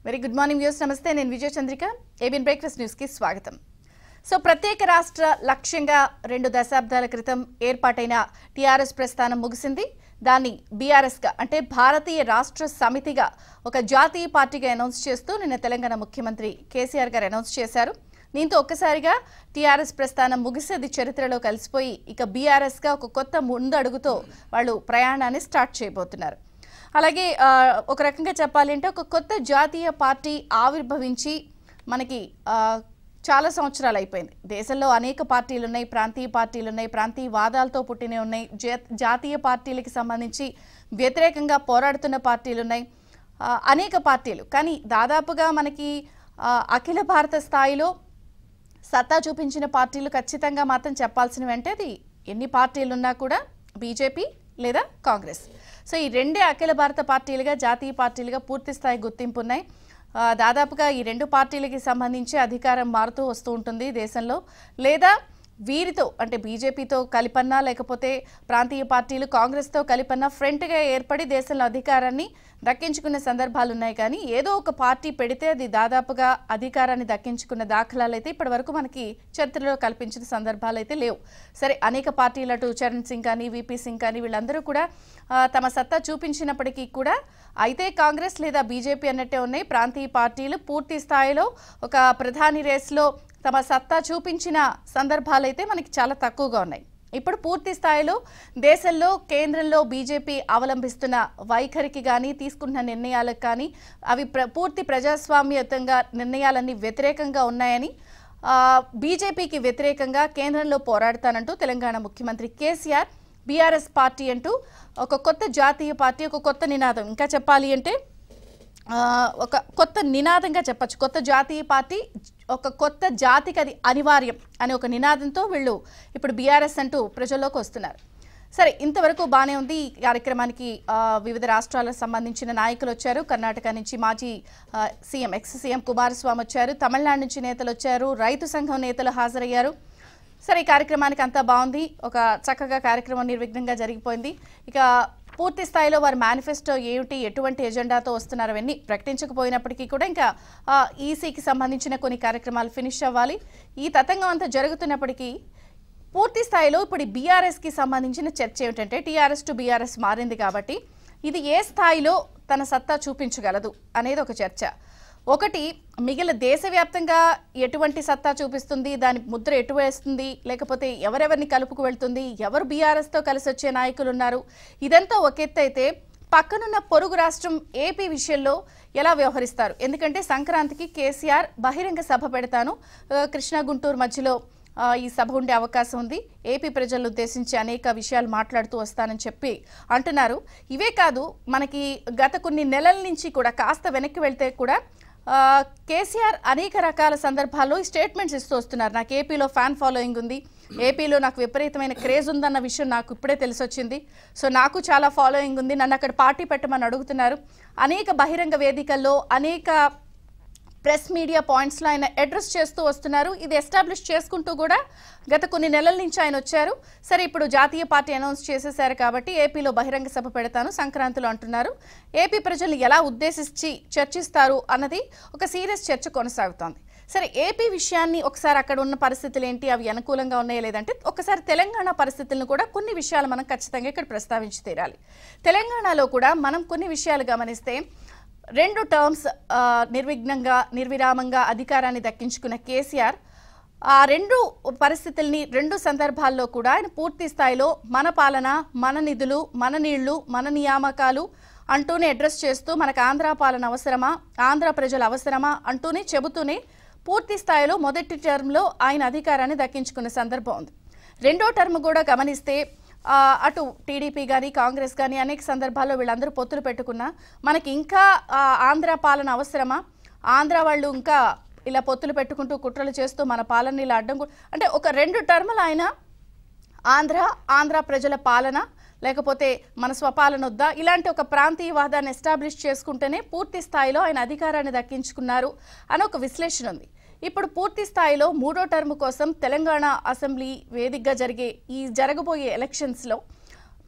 Very good morning views నమస్తే నేను విజయ Chandrika ABN breakfast న్యూస్కి స్వాగతం సో ప్రత్యేక రాష్ట్ర లక్ష్యంగా రెండు దశాబ్దాల క్రితం ఏర్పాటైన టీఆర్ఎస్ ప్రస్థానం ముగిసింది దాన్ని బీఆర్ఎస్గా అంటే భారతీయ రాష్ట్ర సమితిగా ఒక జాతీయ పార్టీగా అనౌన్స్ చేస్తూ నిన్న తెలంగాణ ముఖ్యమంత్రి కేసీఆర్ గారు అనౌన్స్ చేశారు దీంతో ఒక్కసారిగా టీఆర్ఎస్ ప్రస్థానం ముగిసేది చరిత్రలో కలిసిపోయి ఇక బీఆర్ఎస్గా ఒక కొత్త ముందడుగుతో వాళ్ళు ప్రయాణాన్ని స్టార్ట్ చేయబోతున్నారు అలాగే ఆ, ఒక రకంగా చెప్పాలంటే ఒక కొత్త జాతీయ పార్టీ ఆవిర్భవించి మనకి ఆ, చాలా సంవత్సరాలు అయిపోయింది దేశంలో అనేక పార్టీలు ఉన్నాయి ప్రాంతీయ పార్టీలు ఉన్నాయి ప్రాంతీయ వాదాలతో పుట్టినవి ఉన్నాయి జా- జాతీయ పార్టీలకి సంబంధించి వ్యతిరేకంగా పోరాడుతున్న పార్టీలు ఉన్నాయి ఆ, అనేక పార్టీలు కానీ దాదాపుగా మనకి ఆ, అఖిల భారత స్థాయిలో సత్తా చూపించిన పార్టీలు ఖచ్చితంగా మాత్రం చెప్పాల్సినవి అంటే అది ఎన్ని పార్టీలు ఉన్నా కూడా బీజేపీ లేదా కాంగ్రెస్ సో ఈ రెండే అఖిల భారత పార్టీలుగా జాతీయ పార్టీలుగా పూర్తి స్థాయి గుర్తింపు ఉన్నాయి ఆ, దాదాపుగా ఈ రెండు పార్టీలకి సంబంధించి అధికారం మారుతూ వస్తూ ఉంటుంది దేశంలో లేదా వీరితో అంటే బీజేపీతో కలిపన్నా లేకపోతే ప్రాంతీయ పార్టీలు కాంగ్రెస్తో కలిపన్నా ఫ్రంట్గా ఏర్పడి దేశంలో అధికారాన్ని దక్కించుకున్న సందర్భాలు ఉన్నాయి కానీ ఏదో ఒక పార్టీ పెడితే అది దాదాపుగా అధికారాన్ని దక్కించుకున్న దాఖలాలు అయితే ఇప్పటి వరకు మనకి చరిత్రలో కల్పించిన సందర్భాలు అయితే లేవు సరే అనేక పార్టీలు అటు చరణ్ సింగ్ కానీ విపి సింగ్ కానీ వీళ్ళందరూ కూడా ఆ, తమ సత్తా చూపించినప్పటికీ కూడా అయితే కాంగ్రెస్ లేదా బీజేపీ అన్నట్టే ఉన్నాయి ప్రాంతీయ పార్టీలు పూర్తి స్థాయిలో ఒక ప్రధాని రేస్లో తమ సత్తా చూపించిన సందర్భాలు అయితే మనకి చాలా తక్కువగా ఉన్నాయి ఇప్పుడు పూర్తి స్థాయిలో దేశంలో కేంద్రంలో బీజేపీ అవలంబిస్తున్న వైఖరికి కానీ తీసుకుంటున్న నిర్ణయాలకు కానీ అవి ప్ర పూర్తి ప్రజాస్వామ్యతంగా నిర్ణయాలన్నీ వ్యతిరేకంగా ఉన్నాయని ఆ, బీజేపీకి వ్యతిరేకంగా కేంద్రంలో పోరాడతానంటూ తెలంగాణ ముఖ్యమంత్రి కేసీఆర్ బీఆర్ఎస్ పార్టీ అంటూ ఒక కొత్త జాతీయ పార్టీ ఒక కొత్త నినాదం ఇంకా చెప్పాలి అంటే ఆ, ఒక కొత్త నినాదంగా చెప్పచ్చు కొత్త జాతీయ పార్టీ ఒక కొత్త జాతికి అది అనివార్యం అనే ఒక నినాదంతో వీళ్ళు ఇప్పుడు బీఆర్ఎస్ అంటూ ప్రజల్లోకి వస్తున్నారు సరే ఇంతవరకు బాగానే ఉంది ఈ కార్యక్రమానికి ఆ, వివిధ రాష్ట్రాలకు సంబంధించిన నాయకులు వచ్చారు కర్ణాటక నుంచి మాజీ ఆ, సీఎం ఎక్స్ సీఎం కుమారస్వామి వచ్చారు తమిళనాడు నుంచి నేతలు వచ్చారు రైతు సంఘం నేతలు హాజరయ్యారు సరే ఈ కార్యక్రమానికి అంతా బాగుంది ఒక చక్కగా కార్యక్రమం నిర్విఘ్నంగా జరిగిపోయింది ఇక పూర్తి స్థాయిలో వారి మేనిఫెస్టో ఏమిటి ఎటువంటి ఎజెండాతో వస్తున్నారు అవన్నీ ప్రకటించకపోయినప్పటికీ కూడా ఇంకా ఆ, ఈసీకి సంబంధించిన కొన్ని కార్యక్రమాలు ఫినిష్ అవ్వాలి ఈ తతంగం అంతా జరుగుతున్నప్పటికీ పూర్తి స్థాయిలో ఇప్పుడు బీఆర్ఎస్కి సంబంధించిన చర్చ ఏమిటంటే టీఆర్ఎస్ టు బీఆర్ఎస్ మారింది కాబట్టి ఇది ఏ స్థాయిలో తన సత్తా చూపించగలదు అనేది ఒక చర్చ ఒకటి మిగిలిన దేశవ్యాప్తంగా ఎటువంటి సత్తా చూపిస్తుంది దాని ముద్ర ఎటు వేస్తుంది లేకపోతే ఎవరెవరిని కలుపుకు వెళ్తుంది ఎవరు బీఆర్ఎస్తో కలిసి వచ్చే నాయకులు ఉన్నారు ఇదంతా ఒక ఎత్తు అయితే పక్కనున్న పొరుగు రాష్ట్రం ఏపీ విషయంలో ఎలా వ్యవహరిస్తారు ఎందుకంటే సంక్రాంతికి కేసీఆర్ బహిరంగ సభ పెడతాను ఆ, కృష్ణా గుంటూరు మధ్యలో ఆ, ఈ సభ ఉండే అవకాశం ఉంది ఏపీ ప్రజలను ఉద్దేశించి అనేక విషయాలు మాట్లాడుతూ వస్తానని చెప్పి అంటున్నారు ఇవే కాదు మనకి గత కొన్ని నెలల నుంచి కూడా కాస్త వెనక్కి వెళ్తే కూడా ఆ, కేసీఆర్ అనేక రకాల సందర్భాల్లో ఈ స్టేట్మెంట్స్ ఇస్తూ వస్తున్నారు నాకు ఏపీలో ఫ్యాన్ ఫాలోయింగ్ ఉంది ఏపీలో నాకు విపరీతమైన క్రేజ్ ఉందన్న విషయం నాకు ఇప్పుడే తెలిసొచ్చింది సో నాకు చాలా ఫాలోయింగ్ ఉంది నన్ను అక్కడ పార్టీ పెట్టమని అడుగుతున్నారు అనేక బహిరంగ వేదికల్లో అనేక ప్రెస్ మీడియా పాయింట్స్లో ఆయన అడ్రస్ చేస్తూ వస్తున్నారు ఇది ఎస్టాబ్లిష్ చేసుకుంటూ కూడా గత కొన్ని నెలల నుంచి ఆయన వచ్చారు సరే ఇప్పుడు జాతీయ పార్టీ అనౌన్స్ చేసేశారు కాబట్టి ఏపీలో బహిరంగ సభ పెడతాను సంక్రాంతిలో అంటున్నారు ఏపీ ప్రజలు ఎలా ఉద్దేశించి చర్చిస్తారు అన్నది ఒక సీరియస్ చర్చ కొనసాగుతోంది సరే ఏపీ విషయాన్ని ఒకసారి అక్కడ ఉన్న పరిస్థితులు ఏంటి అవి అనుకూలంగా ఉన్నాయా లేదంటే ఒకసారి తెలంగాణ పరిస్థితులను కూడా కొన్ని విషయాలు మనం ఖచ్చితంగా ఇక్కడ ప్రస్తావించి తీరాలి తెలంగాణలో కూడా మనం కొన్ని విషయాలు గమనిస్తే రెండు టర్మ్స్ ఆ, నిర్విఘ్నంగా నిర్విరామంగా అధికారాన్ని దక్కించుకున్న కేసీఆర్ ఆ రెండు పరిస్థితుల్ని రెండు సందర్భాల్లో కూడా ఆయన పూర్తి స్థాయిలో మన పాలన మన నిధులు మన నీళ్లు మన నియామకాలు అంటూనే అడ్రస్ చేస్తూ మనకు ఆంధ్ర పాలన అవసరమా ఆంధ్ర ప్రజల అవసరమా అంటూనే చెబుతూనే పూర్తి స్థాయిలో మొదటి టర్మ్లో ఆయన అధికారాన్ని దక్కించుకున్న సందర్భం ఉంది రెండో టర్మ్ కూడా గమనిస్తే ఆ, అటు టీడీపీ కానీ కాంగ్రెస్ కానీ అనేక సందర్భాల్లో వీళ్ళందరూ పొత్తులు పెట్టుకున్నా మనకి ఇంకా ఆ, ఆంధ్ర పాలన అవసరమా ఆంధ్ర వాళ్ళు ఇంకా ఇలా పొత్తులు పెట్టుకుంటూ కుట్రలు చేస్తూ మన పాలన ఇలా అడ్డం కు- అంటే ఒక రెండు టర్ములు ఆయన ఆంధ్ర ఆంధ్ర ప్రజల పాలన లేకపోతే మన స్వపాలన వద్దా ఇలాంటి ఒక ప్రాంతీయవాదాన్ని ఎస్టాబ్లిష్ చేసుకుంటేనే పూర్తి స్థాయిలో ఆయన అధికారాన్ని దక్కించుకున్నారు అని ఒక విశ్లేషణ ఉంది ఇప్పుడు పూర్తి స్థాయిలో మూడో టర్మ్ కోసం తెలంగాణ అసెంబ్లీ వేదికగా జరిగే ఈ జరగబోయే ఎలక్షన్స్లో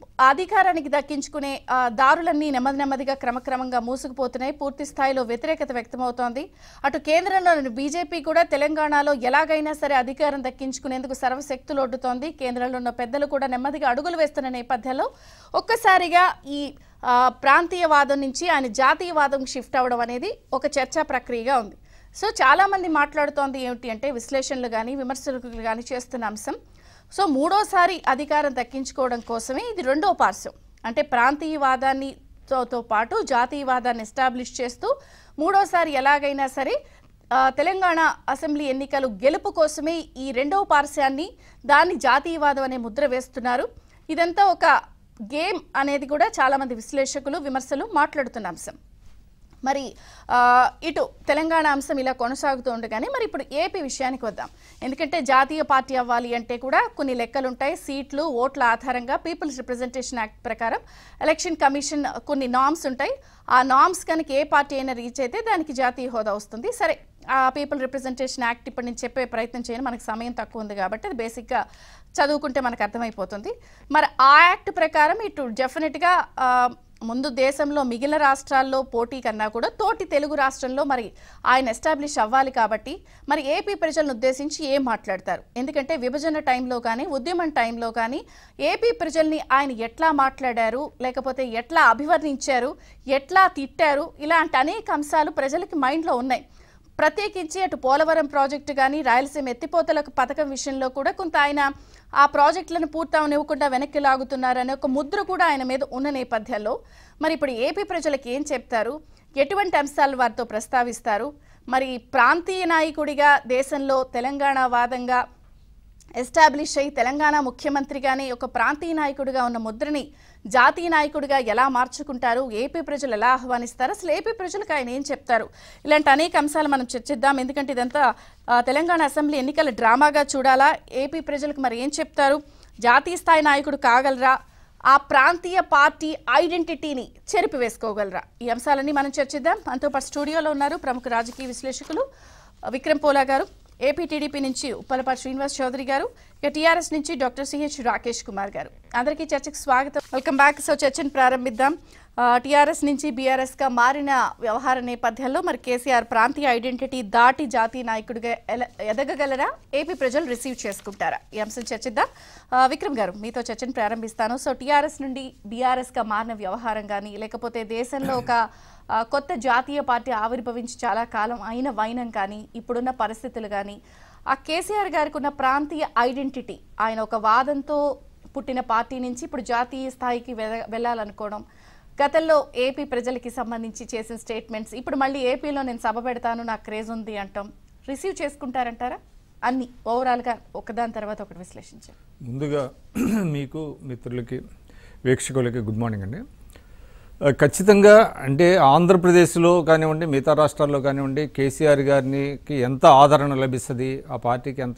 అధికారానికి దక్కించుకునే ఆ, దారులన్నీ నెమ్మది నెమ్మదిగా క్రమక్రమంగా మూసుకుపోతున్నాయి పూర్తి స్థాయిలో వ్యతిరేకత వ్యక్తమవుతోంది అటు కేంద్రంలోని బీజేపీ కూడా తెలంగాణలో ఎలాగైనా సరే అధికారం దక్కించుకునేందుకు సర్వశక్తులు ఒడ్డుతోంది కేంద్రంలో ఉన్న పెద్దలు కూడా నెమ్మదిగా అడుగులు వేస్తున్న నేపథ్యంలో ఒక్కసారిగా ఈ ఆ, ప్రాంతీయవాదం నుంచి ఆయన జాతీయవాదం షిఫ్ట్ అవ్వడం అనేది ఒక చర్చా ప్రక్రియగా ఉంది సో చాలా మంది మాట్లాడుతోంది ఏమిటి అంటే విశ్లేషణలు కానీ విమర్శలు కానీ చేస్తున్న అంశం సో మూడోసారి అధికారం దక్కించుకోవడం కోసమే ఇది రెండో పార్శ్వం అంటే ప్రాంతీయవాదాన్ని తో తో పాటు జాతీయవాదాన్ని ఎస్టాబ్లిష్ చేస్తూ మూడోసారి ఎలాగైనా సరే ఆ, తెలంగాణ అసెంబ్లీ ఎన్నికలు గెలుపు కోసమే ఈ రెండవ పార్శ్వాన్ని దాన్ని జాతీయవాదం అనే ముద్ర వేస్తున్నారు ఇదంతా ఒక గేమ్ అనేది కూడా చాలామంది విశ్లేషకులు విమర్శలు మాట్లాడుతున్న అంశం మరి ఆ, ఇటు తెలంగాణ అంశం ఇలా కొనసాగుతూ ఉండగానే మరి ఇప్పుడు ఏపీ విషయానికి వద్దాం ఎందుకంటే జాతీయ పార్టీ అవ్వాలి అంటే కూడా కొన్ని లెక్కలు ఉంటాయి సీట్లు ఓట్ల ఆధారంగా పీపుల్స్ రిప్రజెంటేషన్ యాక్ట్ ప్రకారం ఎలక్షన్ కమిషన్ కొన్ని నామ్స్ ఉంటాయి ఆ నామ్స్ కనుక ఏ పార్టీ అయినా రీచ్ అయితే దానికి జాతీయ హోదా వస్తుంది సరే ఆ పీపుల్ రిప్రజెంటేషన్ యాక్ట్ ఇప్పుడు నేను చెప్పే ప్రయత్నం చేయను మనకు సమయం తక్కువ ఉంది కాబట్టి అది బేసిక్గా చదువుకుంటే మనకు అర్థమైపోతుంది మరి ఆ యాక్ట్ ప్రకారం ఇటు డెఫినెట్గా ఆ, ముందు దేశంలో మిగిలిన రాష్ట్రాల్లో పోటీ కన్నా కూడా తోటి తెలుగు రాష్ట్రంలో మరి ఆయన ఎస్టాబ్లిష్ అవ్వాలి కాబట్టి మరి ఏపీ ప్రజలను ఉద్దేశించి ఏం మాట్లాడతారు ఎందుకంటే విభజన టైంలో కానీ ఉద్యమం టైంలో కానీ ఏపీ ప్రజల్ని ఆయన ఎట్లా మాట్లాడారు లేకపోతే ఎట్లా అభివర్ణించారు ఎట్లా తిట్టారు ఇలాంటి అనేక అంశాలు ప్రజలకి మైండ్లో ఉన్నాయి ప్రత్యేకించి అటు పోలవరం ప్రాజెక్టు కానీ రాయలసీమ ఎత్తిపోతలకు పథకం విషయంలో కూడా కొంత ఆయన ఆ ప్రాజెక్టులను పూర్తవనివ్వకుండా వెనక్కి లాగుతున్నారనే ఒక ముద్ర కూడా ఆయన మీద ఉన్న నేపథ్యంలో మరి ఇప్పుడు ఏపీ ప్రజలకు ఏం చెప్తారు ఎటువంటి అంశాలు వారితో ప్రస్తావిస్తారు మరి ప్రాంతీయ నాయకుడిగా దేశంలో తెలంగాణ వాదంగా ఎస్టాబ్లిష్ అయ్యి తెలంగాణ ముఖ్యమంత్రిగానే ఒక ప్రాంతీయ నాయకుడిగా ఉన్న ముద్రని జాతీయ నాయకుడిగా ఎలా మార్చుకుంటారు ఏపీ ప్రజలు ఎలా ఆహ్వానిస్తారు అసలు ఏపీ ప్రజలకు ఆయన ఏం చెప్తారు ఇలాంటి అనేక అంశాలు మనం చర్చిద్దాం ఎందుకంటే ఇదంతా ఆ, తెలంగాణ అసెంబ్లీ ఎన్నికల డ్రామాగా చూడాలా ఏపీ ప్రజలకు మరి ఏం చెప్తారు జాతీయ స్థాయి నాయకుడు కాగలరా ఆ ప్రాంతీయ పార్టీ ఐడెంటిటీని చెరిపివేసుకోగలరా ఈ అంశాలన్నీ మనం చర్చిద్దాం మనతో పాటు స్టూడియోలో ఉన్నారు ప్రముఖ రాజకీయ విశ్లేషకులు విక్రమ్ పోలా గారు ఏపీ టీడీపీ నుంచి ఉప్పలపాటి శ్రీనివాస్ చౌదరి గారు ఇక టీఆర్ఎస్ నుంచి డాక్టర్ సిహెచ్ రాకేష్ కుమార్ గారు అందరికీ చర్చకు స్వాగతం వెల్కమ్ బ్యాక్ సో చర్చను ప్రారంభిద్దాం టీఆర్ఎస్ నుంచి బీఆర్ఎస్ గా మారిన వ్యవహార నేపథ్యంలో మరి కేసీఆర్ ప్రాంతీయ ఐడెంటిటీ దాటి జాతీయ నాయకుడిగా ఎల- ఎదగగలరా ఏపీ ప్రజలు రిసీవ్ చేసుకుంటారా ఈ అంశం చర్చిద్దాం ఆ, విక్రమ్ గారు మీతో చర్చను ప్రారంభిస్తాను సో టీఆర్ఎస్ నుండి బీఆర్ఎస్ గా మారిన వ్యవహారం కానీ లేకపోతే దేశంలో ఒక ఆ, కొత్త జాతీయ పార్టీ ఆవిర్భవించి చాలా కాలం అయిన వైనం కానీ ఇప్పుడున్న పరిస్థితులు కానీ ఆ కేసీఆర్ గారికి ఉన్న ప్రాంతీయ ఐడెంటిటీ ఆయన ఒక వాదంతో పుట్టిన పార్టీ నుంచి ఇప్పుడు జాతీయ స్థాయికి వెద- వెళ్ళాలనుకోవడం గతంలో ఏపీ ప్రజలకి సంబంధించి చేసిన స్టేట్మెంట్స్ ఇప్పుడు మళ్ళీ ఏపీలో నేను సభ పెడతాను నాకు క్రేజ్ ఉంది అంటాం రిసీవ్ చేసుకుంటారంటారా అన్ని ఓవరాల్గా ఒకదాని తర్వాత ఒకటి విశ్లేషించారు ముందుగా మీకు మిత్రులకి వీక్షకులకి గుడ్ మార్నింగ్ అండి ఆ, ఖచ్చితంగా అంటే ఆంధ్రప్రదేశ్లో కానివ్వండి మిగతా రాష్ట్రాల్లో కానివ్వండి కేసీఆర్ గారికి ఎంత ఆదరణ లభిస్తుంది ఆ పార్టీకి ఎంత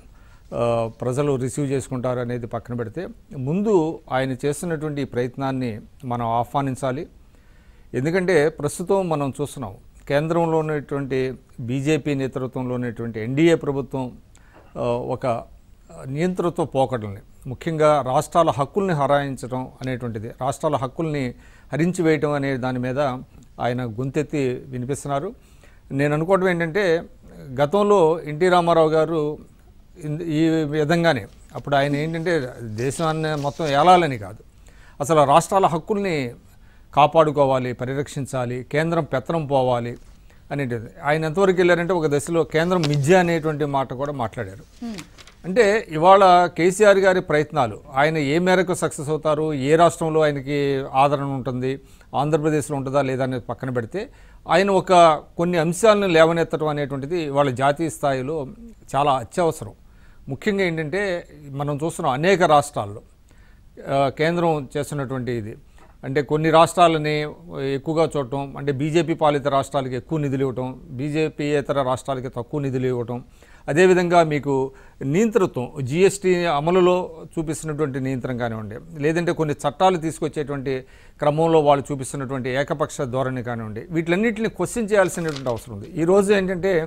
ఆ, ప్రజలు రిసీవ్ చేసుకుంటారు అనేది పక్కన పెడితే ముందు ఆయన చేస్తున్నటువంటి ఈ ప్రయత్నాన్ని మనం ఆహ్వానించాలి ఎందుకంటే ప్రస్తుతం మనం చూస్తున్నాం కేంద్రంలో ఉన్నటువంటి బీజేపీ నేతృత్వంలో ఉన్నటువంటి ఎన్డీఏ ప్రభుత్వం ఆ, ఒక నియంతృత్వ పోకడల్ని ముఖ్యంగా రాష్ట్రాల హక్కుల్ని హరాయించడం అనేటువంటిది రాష్ట్రాల హక్కుల్ని హరించి వేయటం అనే దాని మీద ఆయన గొంతెత్తి వినిపిస్తున్నారు నేను అనుకోవడం ఏంటంటే గతంలో ఎన్టీ రామారావు గారు ఇన్- ఈ విధంగానే అప్పుడు ఆయన ఏంటంటే దేశాన్ని మొత్తం ఏలాలని కాదు అసలు రాష్ట్రాల హక్కుల్ని కాపాడుకోవాలి పరిరక్షించాలి కేంద్రం పెత్తనం పోవాలి అనేటిది ఆయన ఎంతవరకు వెళ్ళారంటే ఒక దశలో కేంద్రం మిథ్య అనేటువంటి మాట కూడా మాట్లాడారు అంటే ఇవాళ కేసీఆర్ గారి ప్రయత్నాలు ఆయన ఏ మేరకు సక్సెస్ అవుతారు ఏ రాష్ట్రంలో ఆయనకి ఆదరణ ఉంటుంది ఆంధ్రప్రదేశ్లో ఉంటుందా లేదా అనేది పక్కన పెడితే ఆయన ఒక కొన్ని అంశాలను లేవనెత్తడం అనేటువంటిది వాళ్ళ జాతీయ స్థాయిలో చాలా అత్యవసరం ముఖ్యంగా ఏంటంటే మనం చూస్తున్నాం అనేక రాష్ట్రాల్లో ఆ, కేంద్రం చేస్తున్నటువంటి ఇది అంటే కొన్ని రాష్ట్రాలని ఎక్కువగా చూడటం అంటే బీజేపీ పాలిత రాష్ట్రాలకి ఎక్కువ నిధులు ఇవ్వటం బీజేపీయేతర రాష్ట్రాలకి తక్కువ నిధులు ఇవ్వటం అదేవిధంగా మీకు నియంతృత్వం జిఎస్టీ అమలులో చూపిస్తున్నటువంటి నియంత్రణ కానివ్వండి లేదంటే కొన్ని చట్టాలు తీసుకొచ్చేటువంటి క్రమంలో వాళ్ళు చూపిస్తున్నటువంటి ఏకపక్ష ధోరణి కానివ్వండి వీటిలన్నింటిని క్వశ్చన్ చేయాల్సినటువంటి అవసరం ఉంది ఈరోజు ఏంటంటే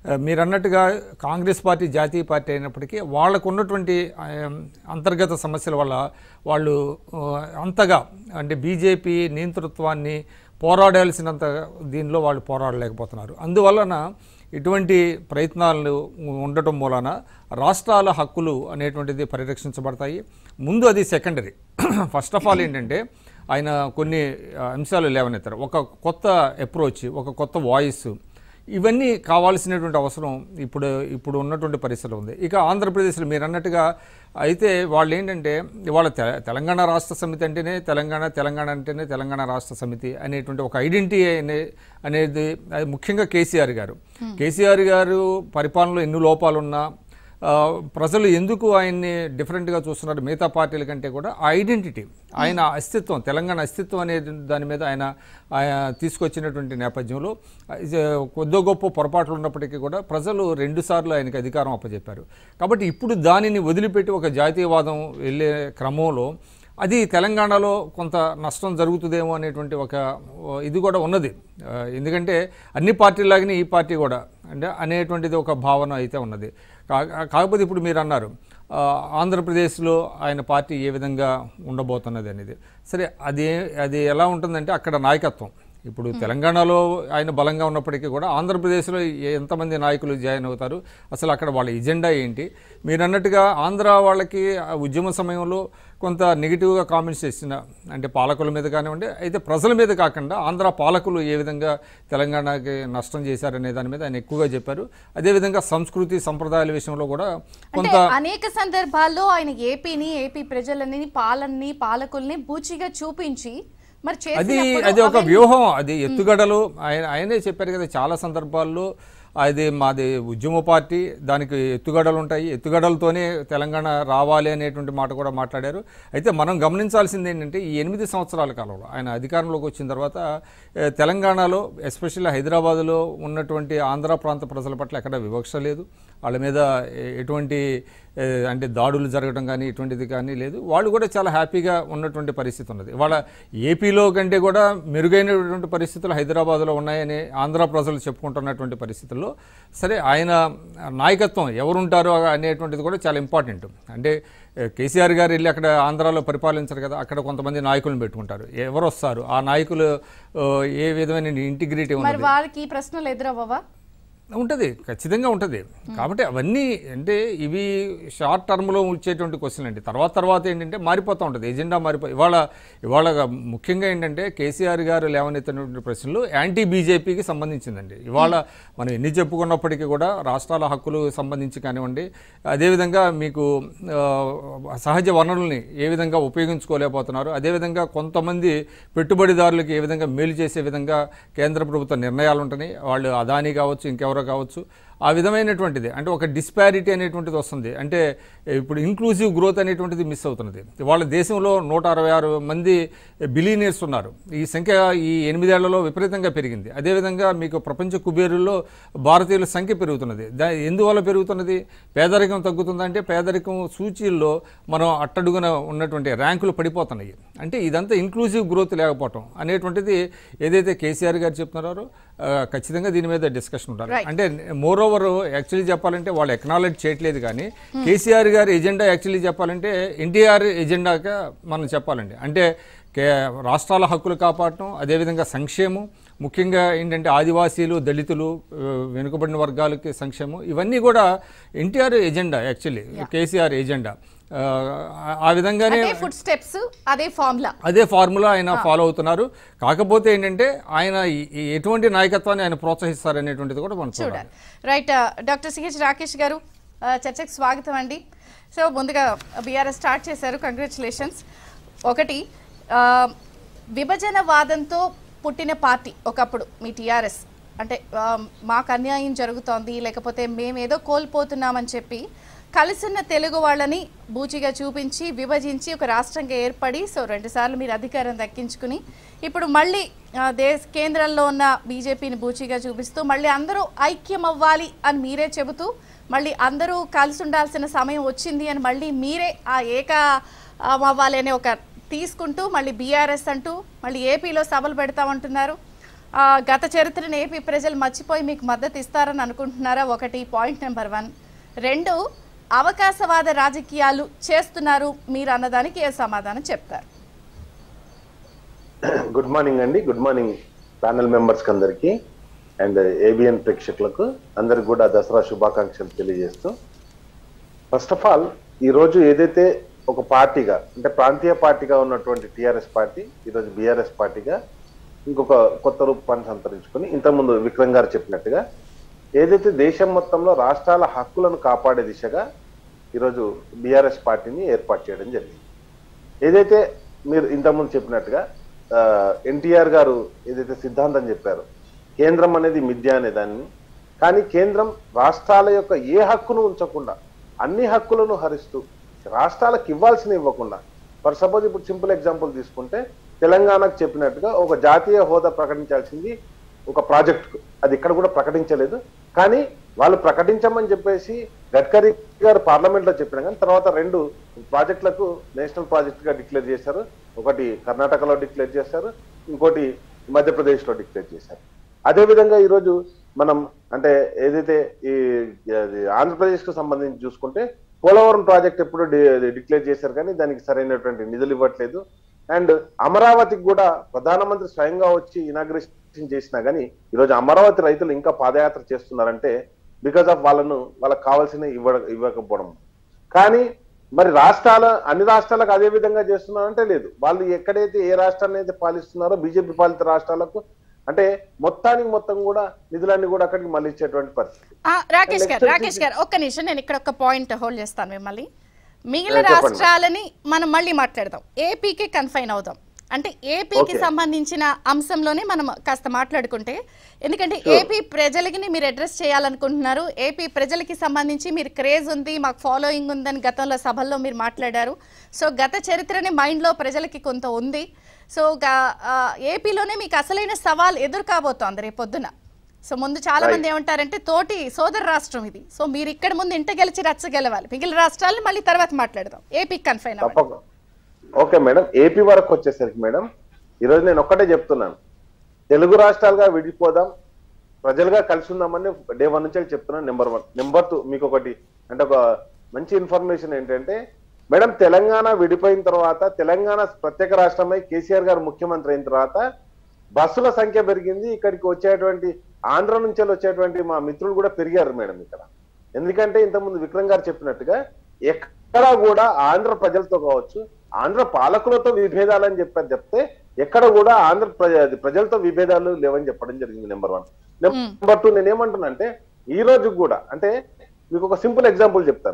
ఆ, మీరు అన్నట్టుగా కాంగ్రెస్ పార్టీ జాతీయ పార్టీ అయినప్పటికీ వాళ్ళకు ఉన్నటువంటి ఆ, అంతర్గత సమస్యల వల్ల వాళ్ళు ఆ, అంతగా అంటే బీజేపీ నియంతృత్వాన్ని పోరాడాల్సినంత దీనిలో వాళ్ళు పోరాడలేకపోతున్నారు అందువలన ఇటువంటి ప్రయత్నాలు ఉండటం మూలన రాష్ట్రాల హక్కులు అనేటువంటిది పరిరక్షించబడతాయి ముందు అది సెకండరీ ఫస్ట్ ఆఫ్ ఆల్ ఏంటంటే ఆయన కొన్ని ఆ, అంశాలు లేవనెత్తారు ఒక కొత్త అప్రోచ్ ఒక కొత్త వాయిస్ ఇవన్నీ కావాల్సినటువంటి అవసరం ఇప్పుడు ఇప్పుడు ఉన్నటువంటి పరిస్థితులు ఉంది ఇక ఆంధ్రప్రదేశ్లో మీరు అన్నట్టుగా అయితే వాళ్ళు ఏంటంటే వాళ్ళ తె- తెలంగాణ రాష్ట్ర సమితి అంటేనే తెలంగాణ తెలంగాణ అంటేనే తెలంగాణ రాష్ట్ర సమితి అనేటువంటి ఒక ఐడెంటిటీ అనే అనేది అది ముఖ్యంగా కేసీఆర్ గారు కేసీఆర్ గారు పరిపాలనలో ఎన్ని లోపాలున్నా ఆ, ప్రజలు ఎందుకు ఆయన్ని డిఫరెంట్గా చూస్తున్నారు మిగతా పార్టీల కంటే కూడా ఆ ఐడెంటిటీ ఆయన అస్తిత్వం తెలంగాణ అస్తిత్వం అనే దాని మీద ఆయన ఆయన తీసుకొచ్చినటువంటి నేపథ్యంలో ఇది కొద్దో గొప్ప పొరపాట్లు ఉన్నప్పటికీ కూడా ప్రజలు రెండుసార్లు ఆయనకి అధికారం అప్పచెప్పారు కాబట్టి ఇప్పుడు దానిని వదిలిపెట్టి ఒక జాతీయవాదం వెళ్ళే క్రమంలో అది తెలంగాణలో కొంత నష్టం జరుగుతుందేమో అనేటువంటి ఒక ఓ, ఇది కూడా ఉన్నది ఆ, ఎందుకంటే అన్ని పార్టీలాగానే ఈ పార్టీ కూడా అంటే అనేటువంటిది ఒక భావన అయితే ఉన్నది కా- కాకపోతే ఇప్పుడు మీరు అన్నారు ఆ, ఆంధ్రప్రదేశ్లో ఆయన పార్టీ ఏ విధంగా ఉండబోతున్నది అనేది సరే అది అది ఎలా ఉంటుందంటే అక్కడ నాయకత్వం ఇప్పుడు తెలంగాణలో ఆయన బలంగా ఉన్నప్పటికీ కూడా ఆంధ్రప్రదేశ్లో ఏ- ఎంతమంది నాయకులు జాయిన్ అవుతారు అసలు అక్కడ వాళ్ళ ఎజెండా ఏంటి మీరు అన్నట్టుగా ఆంధ్ర వాళ్ళకి ఆ ఉద్యమ సమయంలో కొంత నెగిటివ్గా కామెంట్స్ చేసిన అంటే పాలకుల మీద కానివ్వండి అయితే ప్రజల మీద కాకుండా ఆంధ్ర పాలకులు ఏ విధంగా తెలంగాణకి నష్టం చేశారనే దాని మీద ఆయన ఎక్కువగా చెప్పారు అదేవిధంగా సంస్కృతి సంప్రదాయాల విషయంలో కూడా అంటే కొంత అనేక సందర్భాల్లో ఆయన ఏపీని ఏపీ ప్రజలని పాలనని పాలకుల్ని బూచిగా చూపించి మరి అది చేసినప్పుడు అది ఒక అవన్నీ- వ్యూహం అది ఎత్తుగడలు ఆయన ఆయనే చెప్పారు కదా చాలా సందర్భాల్లో అది మాది ఉద్యమ పార్టీ దానికి ఎత్తుగడలు ఉంటాయి ఎత్తుగడలతోనే తెలంగాణ రావాలి అనేటువంటి మాట కూడా మాట్లాడారు అయితే మనం గమనించాల్సింది ఏంటంటే ఈ ఎనిమిది సంవత్సరాల కాలంలో ఆయన అధికారంలోకి వచ్చిన తర్వాత ఏ, తెలంగాణలో ఎస్పెషల్లీ హైదరాబాద్లో ఉన్నటువంటి ఆంధ్ర ప్రాంత ప్రజల పట్ల ఎక్కడ వివక్ష లేదు వాళ్ళ మీద ఎ- ఎటువంటి ఏ, అంటే దాడులు జరగడం కానీ ఇటువంటిది కానీ లేదు వాళ్ళు కూడా చాలా హ్యాపీగా ఉన్నటువంటి పరిస్థితి ఉన్నది వాళ్ళ ఏపీలో కంటే కూడా మెరుగైనటువంటి పరిస్థితులు హైదరాబాద్లో ఉన్నాయని ఆంధ్ర ప్రజలు చెప్పుకుంటున్నటువంటి పరిస్థితుల్లో సరే ఆయన నాయకత్వం ఎవరుంటారో అనేటువంటిది కూడా చాలా ఇంపార్టెంట్ అంటే ఏ, కేసీఆర్ గారు వెళ్ళి అక్కడ ఆంధ్రాలో పరిపాలించరు కదా అక్కడ కొంతమంది నాయకులను పెట్టుకుంటారు ఎవరు వస్తారు ఆ నాయకులు ఓ, ఏ విధమైన ఇంటిగ్రిటీ మరి ఉన్నది వారికి ఈ ప్రశ్నలు ఎదురవ్వవా ఉంటుంది ఖచ్చితంగా ఉంటుంది కాబట్టి అవన్నీ అంటే ఇవి షార్ట్ టర్మ్లో వచ్చేటువంటి క్వశ్చన్ అండి తర్వాత తర్వాత ఏంటంటే మారిపోతూ ఉంటుంది ఎజెండా మారిపో ఇవాళ ఇవాళ ముఖ్యంగా ఏంటంటే కేసీఆర్ గారు లేవనెత్తినటువంటి ప్రశ్నలు యాంటీ బీజేపీకి సంబంధించిందండి ఇవాళ మనం ఎన్ని చెప్పుకున్నప్పటికీ కూడా రాష్ట్రాల హక్కులు సంబంధించి కానివ్వండి అదేవిధంగా మీకు ఆ, సహజ వనరుల్ని ఏ విధంగా ఉపయోగించుకోలేకపోతున్నారు అదేవిధంగా కొంతమంది పెట్టుబడిదారులకు ఏ విధంగా మేలు చేసే విధంగా కేంద్ర ప్రభుత్వ నిర్ణయాలు ఉంటున్నాయి వాళ్ళు అదానీ కావచ్చు ఇంకెవరో కావచ్చు ఆ విధమైనటువంటిది అంటే ఒక డిస్పారిటీ అనేటువంటిది వస్తుంది అంటే ఇప్పుడు ఇంక్లూజివ్ గ్రోత్ అనేటువంటిది మిస్ అవుతున్నది వాళ్ళ దేశంలో నూట అరవై ఆరు మంది బిలీనియర్స్ ఉన్నారు ఈ సంఖ్య ఈ ఎనిమిదేళ్లలో విపరీతంగా పెరిగింది అదేవిధంగా మీకు ప్రపంచ కుబేరుల్లో భారతీయుల సంఖ్య పెరుగుతున్నది దా ఎందువల్ల పెరుగుతున్నది పేదరికం తగ్గుతుందంటే పేదరికం సూచీల్లో మనం అట్టడుగున ఉన్నటువంటి ర్యాంకులు పడిపోతున్నాయి అంటే ఇదంతా ఇంక్లూజివ్ గ్రోత్ లేకపోవటం అనేటువంటిది ఏదైతే కేసీఆర్ గారు చెప్తున్నారో ఆ, ఖచ్చితంగా దీని మీద డిస్కషన్ ఉండాలి Right. అంటే మోర్ ఓవర్ యాక్చువల్లీ చెప్పాలంటే వాళ్ళు ఎక్నాలెడ్జ్ చేయట్లేదు కానీ కేసీఆర్ గారి ఎజెండా యాక్చువల్లీ చెప్పాలంటే ఎన్టీఆర్ ఎజెండాగా మనం చెప్పాలండి అంటే కే రాష్ట్రాల హక్కులు కాపాడటం అదేవిధంగా సంక్షేమం ముఖ్యంగా ఏంటంటే ఆదివాసీలు దళితులు ఆ, వెనుకబడిన వర్గాలకి సంక్షేమం ఇవన్నీ కూడా NTR agenda actually KCR agenda ఆ, ఆ విధంగానే అదే ఫుడ్ స్టెప్స్ అదే ఫార్ములా అదే ఫార్ములా ఆయన ఫాలో అవుతున్నారు కాకపోతే ఏంటంటే ఆయన ఈ- ఈ ఎటువంటి నాయకత్వాన్ని ఆయన ప్రోత్సహిస్తారనేటువంటిది కూడా మనం చూడాలి చూడాలి రైట్ డాక్టర్ సిహెచ్ రాకేష్ గారు ఆ, చర్చకు స్వాగతం అండి సో ముందుగా బీఆర్ఎస్ స్టార్ట్ చేశారు కంగ్రాచులేషన్స్ ఒకటి ఆ, విభజన వాదంతో పుట్టిన పార్టీ ఒకప్పుడు మీ టీఆర్ఎస్ అంటే ఆ, మాకు అన్యాయం జరుగుతోంది లేకపోతే మేమేదో కోల్పోతున్నామని చెప్పి కలిసున్న తెలుగు వాళ్ళని బూచిగా చూపించి విభజించి ఒక రాష్ట్రంగా ఏర్పడి సో రెండుసార్లు మీరు అధికారం దక్కించుకుని ఇప్పుడు మళ్ళీ ఆ, దేశ కేంద్రంలో ఉన్న బీజేపీని బూచిగా చూపిస్తూ మళ్ళీ అందరూ ఐక్యం అవ్వాలి అని మీరే చెబుతూ మళ్ళీ అందరూ కలిసి ఉండాల్సిన సమయం వచ్చింది అని మళ్ళీ మీరే ఆ ఏక ఆ, అవ్వాలి అనే ఒక తీసుకుంటూ మళ్ళీ బీఆర్ఎస్ అంటూ మళ్ళీ ఏపీలో సభలు పెడతామంటున్నారు ఆ, గత చరిత్రను ఏపీ ప్రజలు మర్చిపోయి మీకు మద్దతు ఇస్తారని అనుకుంటున్నారా ఒకటి పాయింట్ నెంబర్ వన్ రెండు అవకాశవాద రాజకీయాలు చేస్తున్నారు మీరు అన్నదానికి ఏ సమాధానం చెప్తారు గుడ్ మార్నింగ్ అండి గుడ్ మార్నింగ్ ప్యానెల్ మెంబర్స్ అందరికి అండ్ ఏబిఎన్ ప్రేక్షకులకు అందరికి కూడా దసరా శుభాకాంక్షలు తెలియజేస్తూ ఫస్ట్ ఆఫ్ ఆల్ ఈ రోజు ఏదైతే ఒక పార్టీగా అంటే ప్రాంతీయ పార్టీగా ఉన్నటువంటి టిఆర్ఎస్ పార్టీ ఈరోజు బీఆర్ఎస్ పార్టీగా ఇంకొక కొత్త రూపాన్ని సంతరించుకొని ఇంతకుముందు విక్రమ్ గారు చెప్పినట్టుగా ఏదైతే దేశం మొత్తంలో రాష్ట్రాల హక్కులను కాపాడే దిశగా ఈరోజు బీఆర్ఎస్ పార్టీని ఏర్పాటు చేయడం జరిగింది ఏదైతే మీరు ఇంతకుముందు చెప్పినట్టుగా ఎన్టీఆర్ గారు ఏదైతే సిద్ధాంతం చెప్పారు కేంద్రం అనేది మిథ్య అనే దాన్ని కానీ కేంద్రం రాష్ట్రాల యొక్క ఏ హక్కును ఉంచకుండా అన్ని హక్కులను హరిస్తూ రాష్ట్రాలకు ఇవ్వాల్సిన ఇవ్వకుండా ఫర్ సపోజ్ ఇప్పుడు సింపుల్ ఎగ్జాంపుల్ తీసుకుంటే తెలంగాణకు చెప్పినట్టుగా ఒక జాతీయ హోదా ప్రకటించాల్సింది ఒక ప్రాజెక్ట్ అది ఇక్కడ కూడా ప్రకటించలేదు కానీ వాళ్ళు ప్రకటించమని చెప్పేసి గడ్కరీ గారు పార్లమెంట్ లో చెప్పిన కానీ తర్వాత రెండు ప్రాజెక్టులకు నేషనల్ ప్రాజెక్ట్ గా డిక్లేర్ చేశారు ఒకటి కర్ణాటకలో డిక్లేర్ చేశారు ఇంకోటి మధ్యప్రదేశ్ లో డిక్లేర్ చేశారు అదే విధంగా ఈరోజు మనం అంటే ఏదైతే ఈ అది ఆంధ్రప్రదేశ్ కు సంబంధించి చూసుకుంటే పోలవరం ప్రాజెక్ట్ ఎప్పుడు డిక్లేర్ చేశారు కానీ దానికి సరైనటువంటి నిధులు ఇవ్వట్లేదు అండ్ అమరావతికి కూడా ప్రధానమంత్రి స్వయంగా వచ్చి ఇనాగ్రేషన్ చేసినా కానీ ఈరోజు అమరావతి రైతులు ఇంకా పాదయాత్ర చేస్తున్నారంటే బికాస్ ఆఫ్ వాళ్ళను వాళ్ళకి కావాల్సిన ఇవ్వ ఇవ్వకపోవడం కానీ మరి రాష్ట్రాల అన్ని రాష్ట్రాలకు అదే విధంగా చేస్తున్నారంటే లేదు వాళ్ళు ఎక్కడైతే ఏ రాష్ట్రాన్ని అయితే పాలిస్తున్నారో బీజేపీ పాలిత రాష్ట్రాలకు అంటే మొత్తానికి మొత్తం కూడా నిధులన్నీ కూడా అక్కడికి మళ్ళించేటువంటి పరిస్థితి ఆ, రాకేష్ గారు Next రాకేష్ గారు ఒక్క నిమిషం నేను ఇక్కడ ఒక పాయింట్ హోల్డ్ చేస్తాను మిమ్మల్ని మిగిలిన చెప్పండి. రాష్ట్రాలని మనం మళ్ళీ మాట్లాడదాం ఏపీకి కన్ఫైన్ అవుదాం అంటే ఏపీకి Okay. సంబంధించిన అంశంలోనే మనం కాస్త మాట్లాడుకుంటే ఎందుకంటే Sure. ఏపీ ప్రజలకి మీరు అడ్రస్ చేయాలనుకుంటున్నారు ఏపీ ప్రజలకి సంబంధించి మీరు క్రేజ్ ఉంది మాకు ఫాలోయింగ్ ఉందని గతంలో సభల్లో మీరు మాట్లాడారు సో గత చరిత్రని మైండ్లో ప్రజలకి కొంత ఉంది సో గా- ఆ, ఏపీలోనే మీకు అసలైన సవాల్ ఎదురు కాబోతోంది రేపు పొద్దున సో ముందు చాలా Right. మంది ఏమంటారంటే తోటి సోదర రాష్ట్రం ఇది సో మీరు ఇక్కడ ముందు ఇంట గెలిచి రచ్చ గెలవాలి మిగిలిన రాష్ట్రాలను మళ్ళీ తర్వాత మాట్లాడదాం ఏపీకి కన్ఫైన్ అవ్వండి తప్పక ఓకే మేడం ఏపీ వరకు వచ్చేసరికి మేడం ఈరోజు నేను ఒక్కటే చెప్తున్నాను తెలుగు రాష్ట్రాలుగా విడిపోదాం ప్రజలుగా కలిసి ఉందామని డే వన్ నుంచి చెప్తున్నాను నెంబర్ వన్ నెంబర్ టూ మీకు ఒకటి అంటే ఒక మంచి ఇన్ఫర్మేషన్ ఏంటంటే మేడం తెలంగాణ విడిపోయిన తర్వాత తెలంగాణ ప్రత్యేక రాష్ట్రమై కేసీఆర్ గారు ముఖ్యమంత్రి అయిన తర్వాత బస్సుల సంఖ్య పెరిగింది ఇక్కడికి వచ్చేటువంటి ఆంధ్ర నుంచి వచ్చేటువంటి మా మిత్రులు కూడా పెరిగారు మేడం ఇక్కడ ఎందుకంటే ఇంతకుముందు విక్రమ్ గారు చెప్పినట్టుగా ఎక్కడ కూడా ఆంధ్ర ప్రజలతో కావచ్చు ఆంధ్ర పాలకులతో విభేదాలని చెప్పారు చెప్తే ఎక్కడ కూడా ఆంధ్ర ప్రజ- అది ప్రజలతో విభేదాలు లేవని చెప్పడం జరిగింది నెంబర్ వన్ నెంబర్ టూ నేను ఏమంటున్నా అంటే ఈ రోజు కూడా అంటే మీకు ఒక సింపుల్ ఎగ్జాంపుల్ చెప్తాను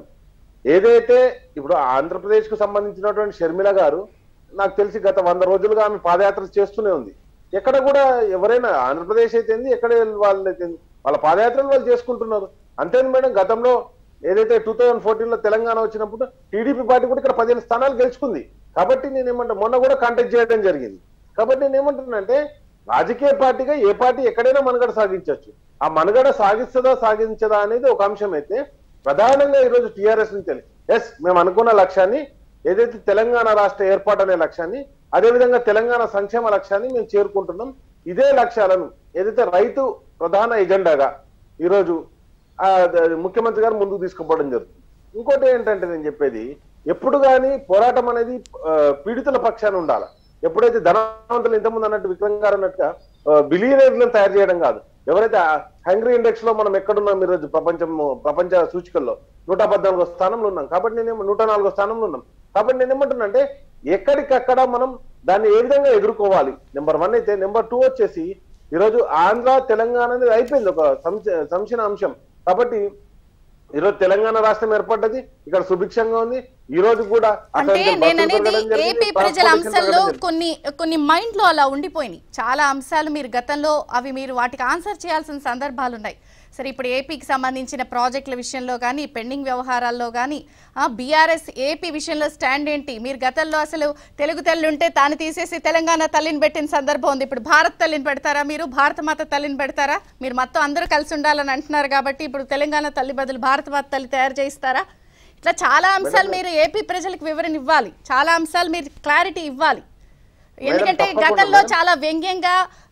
ఏదైతే ఇప్పుడు ఆంధ్రప్రదేశ్ కు సంబంధించినటువంటి షర్మిల గారు నాకు తెలిసి గత వంద రోజులుగా ఆమె పాదయాత్ర చేస్తూనే ఉంది ఎక్కడ కూడా ఎవరైనా ఆంధ్రప్రదేశ్ అయితే ఎక్కడ వాళ్ళు అయితే వాళ్ళ పాదయాత్రలు వాళ్ళు చేసుకుంటున్నారు అంతేంది మేడం గతంలో ఏదైతే టూ థౌజండ్ ఫోర్టీన్ లో తెలంగాణ వచ్చినప్పుడు టీడీపీ పార్టీ కూడా ఇక్కడ పదిహేను స్థానాలు గెలుచుకుంది కాబట్టి నేను ఏమంటా మొన్న కూడా కాంటాక్ట్ చేయడం జరిగింది కాబట్టి నేను ఏమంటున్నానంటే రాజకీయ పార్టీగా ఏ పార్టీ ఎక్కడైనా మనుగడ సాగించవచ్చు ఆ మనుగడ సాగిస్తుందా సాగించదా అనేది ఒక అంశం అయితే ప్రధానంగా ఈరోజు టిఆర్ఎస్ నుంచి ఎస్ మేము అనుకున్న లక్ష్యాన్ని ఏదైతే తెలంగాణ రాష్ట్ర ఏర్పాటు అనే లక్ష్యాన్ని అదేవిధంగా తెలంగాణ సంక్షేమ లక్ష్యాన్ని మేము చేరుకుంటున్నాం ఇదే లక్ష్యాలను ఏదైతే రైతు ప్రధాన ఎజెండాగా ఈరోజు ఆ, ద- ముఖ్యమంత్రి గారు ముందుకు తీసుకుపోవడం జరుగుతుంది ఇంకోటి ఏంటంటే నేను చెప్పేది ఎప్పుడు కానీ పోరాటం అనేది ఆ, పీడితుల పక్షాన ఉండాలి ఎప్పుడైతే ధనవంతులు ఇంతకుముందు అన్నట్టు విక్రమ్ గారు అన్నట్టుగా బిలియనర్లను తయారు చేయడం కాదు ఎవరైతే హంగ్రీ ఇండెక్స్ లో మనం ఎక్కడున్నాం ఈరోజు ప్రపంచం ప్రపంచ సూచికల్లో నూట పద్నాలుగో స్థానంలో ఉన్నాం కాబట్టి నేనేమో నూట నాలుగో స్థానంలో ఉన్నాం కాబట్టి నేను ఏమంటున్నా అంటే ఎక్కడికక్కడ మనం దాన్ని ఏ విధంగా ఎదుర్కోవాలి నెంబర్ వన్ అయితే నెంబర్ టూ వచ్చేసి ఈరోజు ఆంధ్ర తెలంగాణ అనేది అయిపోయింది ఒక సంశ- సంశయ అంశం కాబట్టి ఈరోజు తెలంగాణ రాష్ట్రం ఏర్పడ్డది ఇక్కడ సుభిక్షంగా ఉంది ఈ రోజు కూడా అంటే అసలు నేను బస్సులు అనేది పెరగడం జరిగింది, ఏపీ ప్రజల transportation అంశాల్లో పెరగడం జరిగింది. కొన్ని కొన్ని మైండ్ లో అలా ఉండిపోయినాయి చాలా అంశాలు మీరు గతంలో అవి మీరు వాటికి ఆన్సర్ చేయాల్సిన సందర్భాలు ఉన్నాయి సరే ఇప్పుడు ఏపీకి సంబంధించిన ప్రాజెక్టుల విషయంలో కానీ పెండింగ్ వ్యవహారాల్లో కానీ బీఆర్ఎస్ ఏపీ విషయంలో స్టాండ్ ఏంటి మీరు గతంలో అసలు తెలుగు తల్లి ఉంటే తాను తీసేసి తెలంగాణ తల్లిని పెట్టిన సందర్భం ఉంది ఇప్పుడు భారత్ తల్లిని పెడతారా మీరు భారత మాత తల్లిని పెడతారా మీరు మొత్తం అందరూ కలిసి ఉండాలని అంటున్నారు కాబట్టి ఇప్పుడు తెలంగాణ తల్లి బదులు భారత మాత తల్లి తయారు చేయిస్తారా ఇట్లా చాలా అంశాలు మీరు ఏపీ ప్రజలకు వివరణ ఇవ్వాలి చాలా అంశాలు మీరు క్లారిటీ ఇవ్వాలి ఎందుకంటే తప్పకుండా గతంలో మేడం. చాలా వ్యంగ్యంగా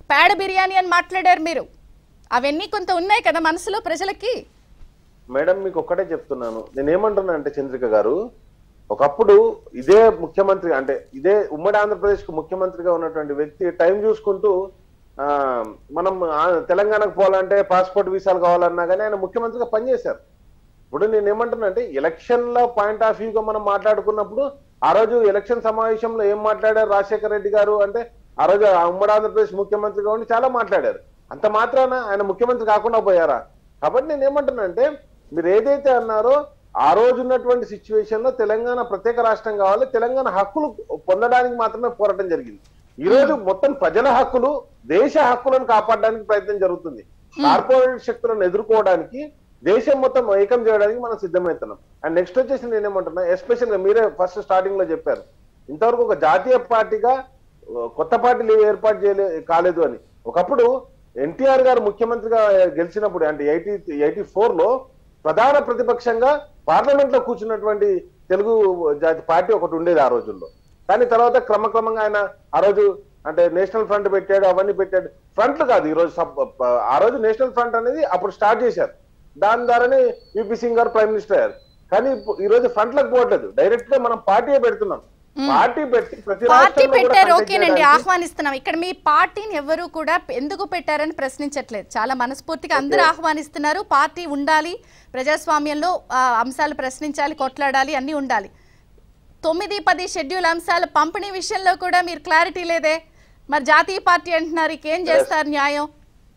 పేడ బిర్యానీ అని మాట్లాడారు మీరు అవన్నీ కొంత ఉన్నాయి కదా మనసులో ప్రజలకి మేడం మీకు ఒక్కటే చెప్తున్నాను నేను ఏమంటున్నా అంటే చంద్రిక గారు ఒకప్పుడు ఇదే ముఖ్యమంత్రి అంటే ఇదే ఉమ్మడి ఆంధ్రప్రదేశ్ కు ముఖ్యమంత్రిగా ఉన్నటువంటి వ్యక్తి టైం చూసుకుంటూ ఆ మనం ఆ- తెలంగాణకు పోవాలంటే పాస్పోర్ట్ వీసాలు కావాలన్నా కానీ ఆయన ముఖ్యమంత్రిగా పనిచేశారు ఇప్పుడు నేను ఏమంటున్నా అంటే ఎలక్షన్ల పాయింట్ ఆఫ్ వ్యూగా మనం మాట్లాడుకున్నప్పుడు ఆ రోజు ఎలక్షన్ సమావేశంలో ఏం మాట్లాడారు రాజశేఖర రెడ్డి గారు అంటే ఆ రోజు ఆ ఉమ్మడి ఆంధ్రప్రదేశ్ ముఖ్యమంత్రిగా ఉండి చాలా మాట్లాడారు అంత మాత్రాన ఆయన ముఖ్యమంత్రి కాకుండా పోయారా కాబట్టి నేను ఏమంటున్నా అంటే మీరు ఏదైతే అన్నారో ఆ రోజు ఉన్నటువంటి సిచ్యువేషన్ లో తెలంగాణ ప్రత్యేక రాష్ట్రం కావాలి తెలంగాణ హక్కులు పొందడానికి మాత్రమే పోరాటం జరిగింది ఈ రోజు మొత్తం ప్రజల హక్కులు దేశ హక్కులను కాపాడడానికి ప్రయత్నం జరుగుతుంది కార్పొరేట్ శక్తులను ఎదుర్కోవడానికి దేశం మొత్తం ఏకం చేయడానికి మనం సిద్ధమవుతున్నాం అండ్ నెక్స్ట్ వచ్చేసి నేను ఏమంటున్నా ఎస్పెషల్ గా మీరే ఫస్ట్ స్టార్టింగ్ లో చెప్పారు ఇంతవరకు ఒక జాతీయ పార్టీగా ఆ, కొత్త పార్టీలు ఏర్పాటు చేయలే కాలేదు అని ఒకప్పుడు ఎన్టీఆర్ గారు ముఖ్యమంత్రిగా గెలిచినప్పుడు అంటే ఎయిటీ ఎయిటీ ఫోర్ లో ప్రధాన ప్రతిపక్షంగా పార్లమెంట్ లో కూర్చున్నటువంటి తెలుగు జాతి పార్టీ ఒకటి ఉండేది ఆ రోజుల్లో కానీ తర్వాత క్రమక్రమంగా ఆయన ఆ రోజు అంటే నేషనల్ ఫ్రంట్ పెట్టాడు అవన్నీ పెట్టాడు ఫ్రంట్లు కాదు ఈ రోజు సబ్- ఆ రోజు నేషనల్ ఫ్రంట్ అనేది అప్పుడు స్టార్ట్ చేశారు దాని ద్వారానే యూపీ సింగ్ గారు ప్రైమ్ మినిస్టర్ అయ్యారు కానీ ఇప్పుడు ఈ రోజు ఫ్రంట్లకు పోవట్లేదు డైరెక్ట్ గా మనం పార్టీ పెడుతున్నాం పార్టీ పెట్టి ప్రతి పార్టీ రాష్ట్రంలో కూడా పెట్టారు contest ఓకేనండి చేయడానికి- ఆహ్వానిస్తున్నాం ఇక్కడ మీ పార్టీని ఎవరు కూడా ఎందుకు పెట్టారని ప్రశ్నించట్లేదు చాలా మనస్ఫూర్తిగా అందరూ ఆహ్వానిస్తున్నారు పార్టీ ఉండాలి ప్రజాస్వామ్యంలో ఆ, అంశాలు ప్రశ్నించాలి కొట్లాడాలి అన్నీ ఉండాలి తొమ్మిది పది షెడ్యూల్ అంశాల పంపిణీ విషయంలో కూడా మీరు క్లారిటీ లేదే మరి జాతీయ పార్టీ అంటున్నారు ఇంకేం చేస్తారు న్యాయం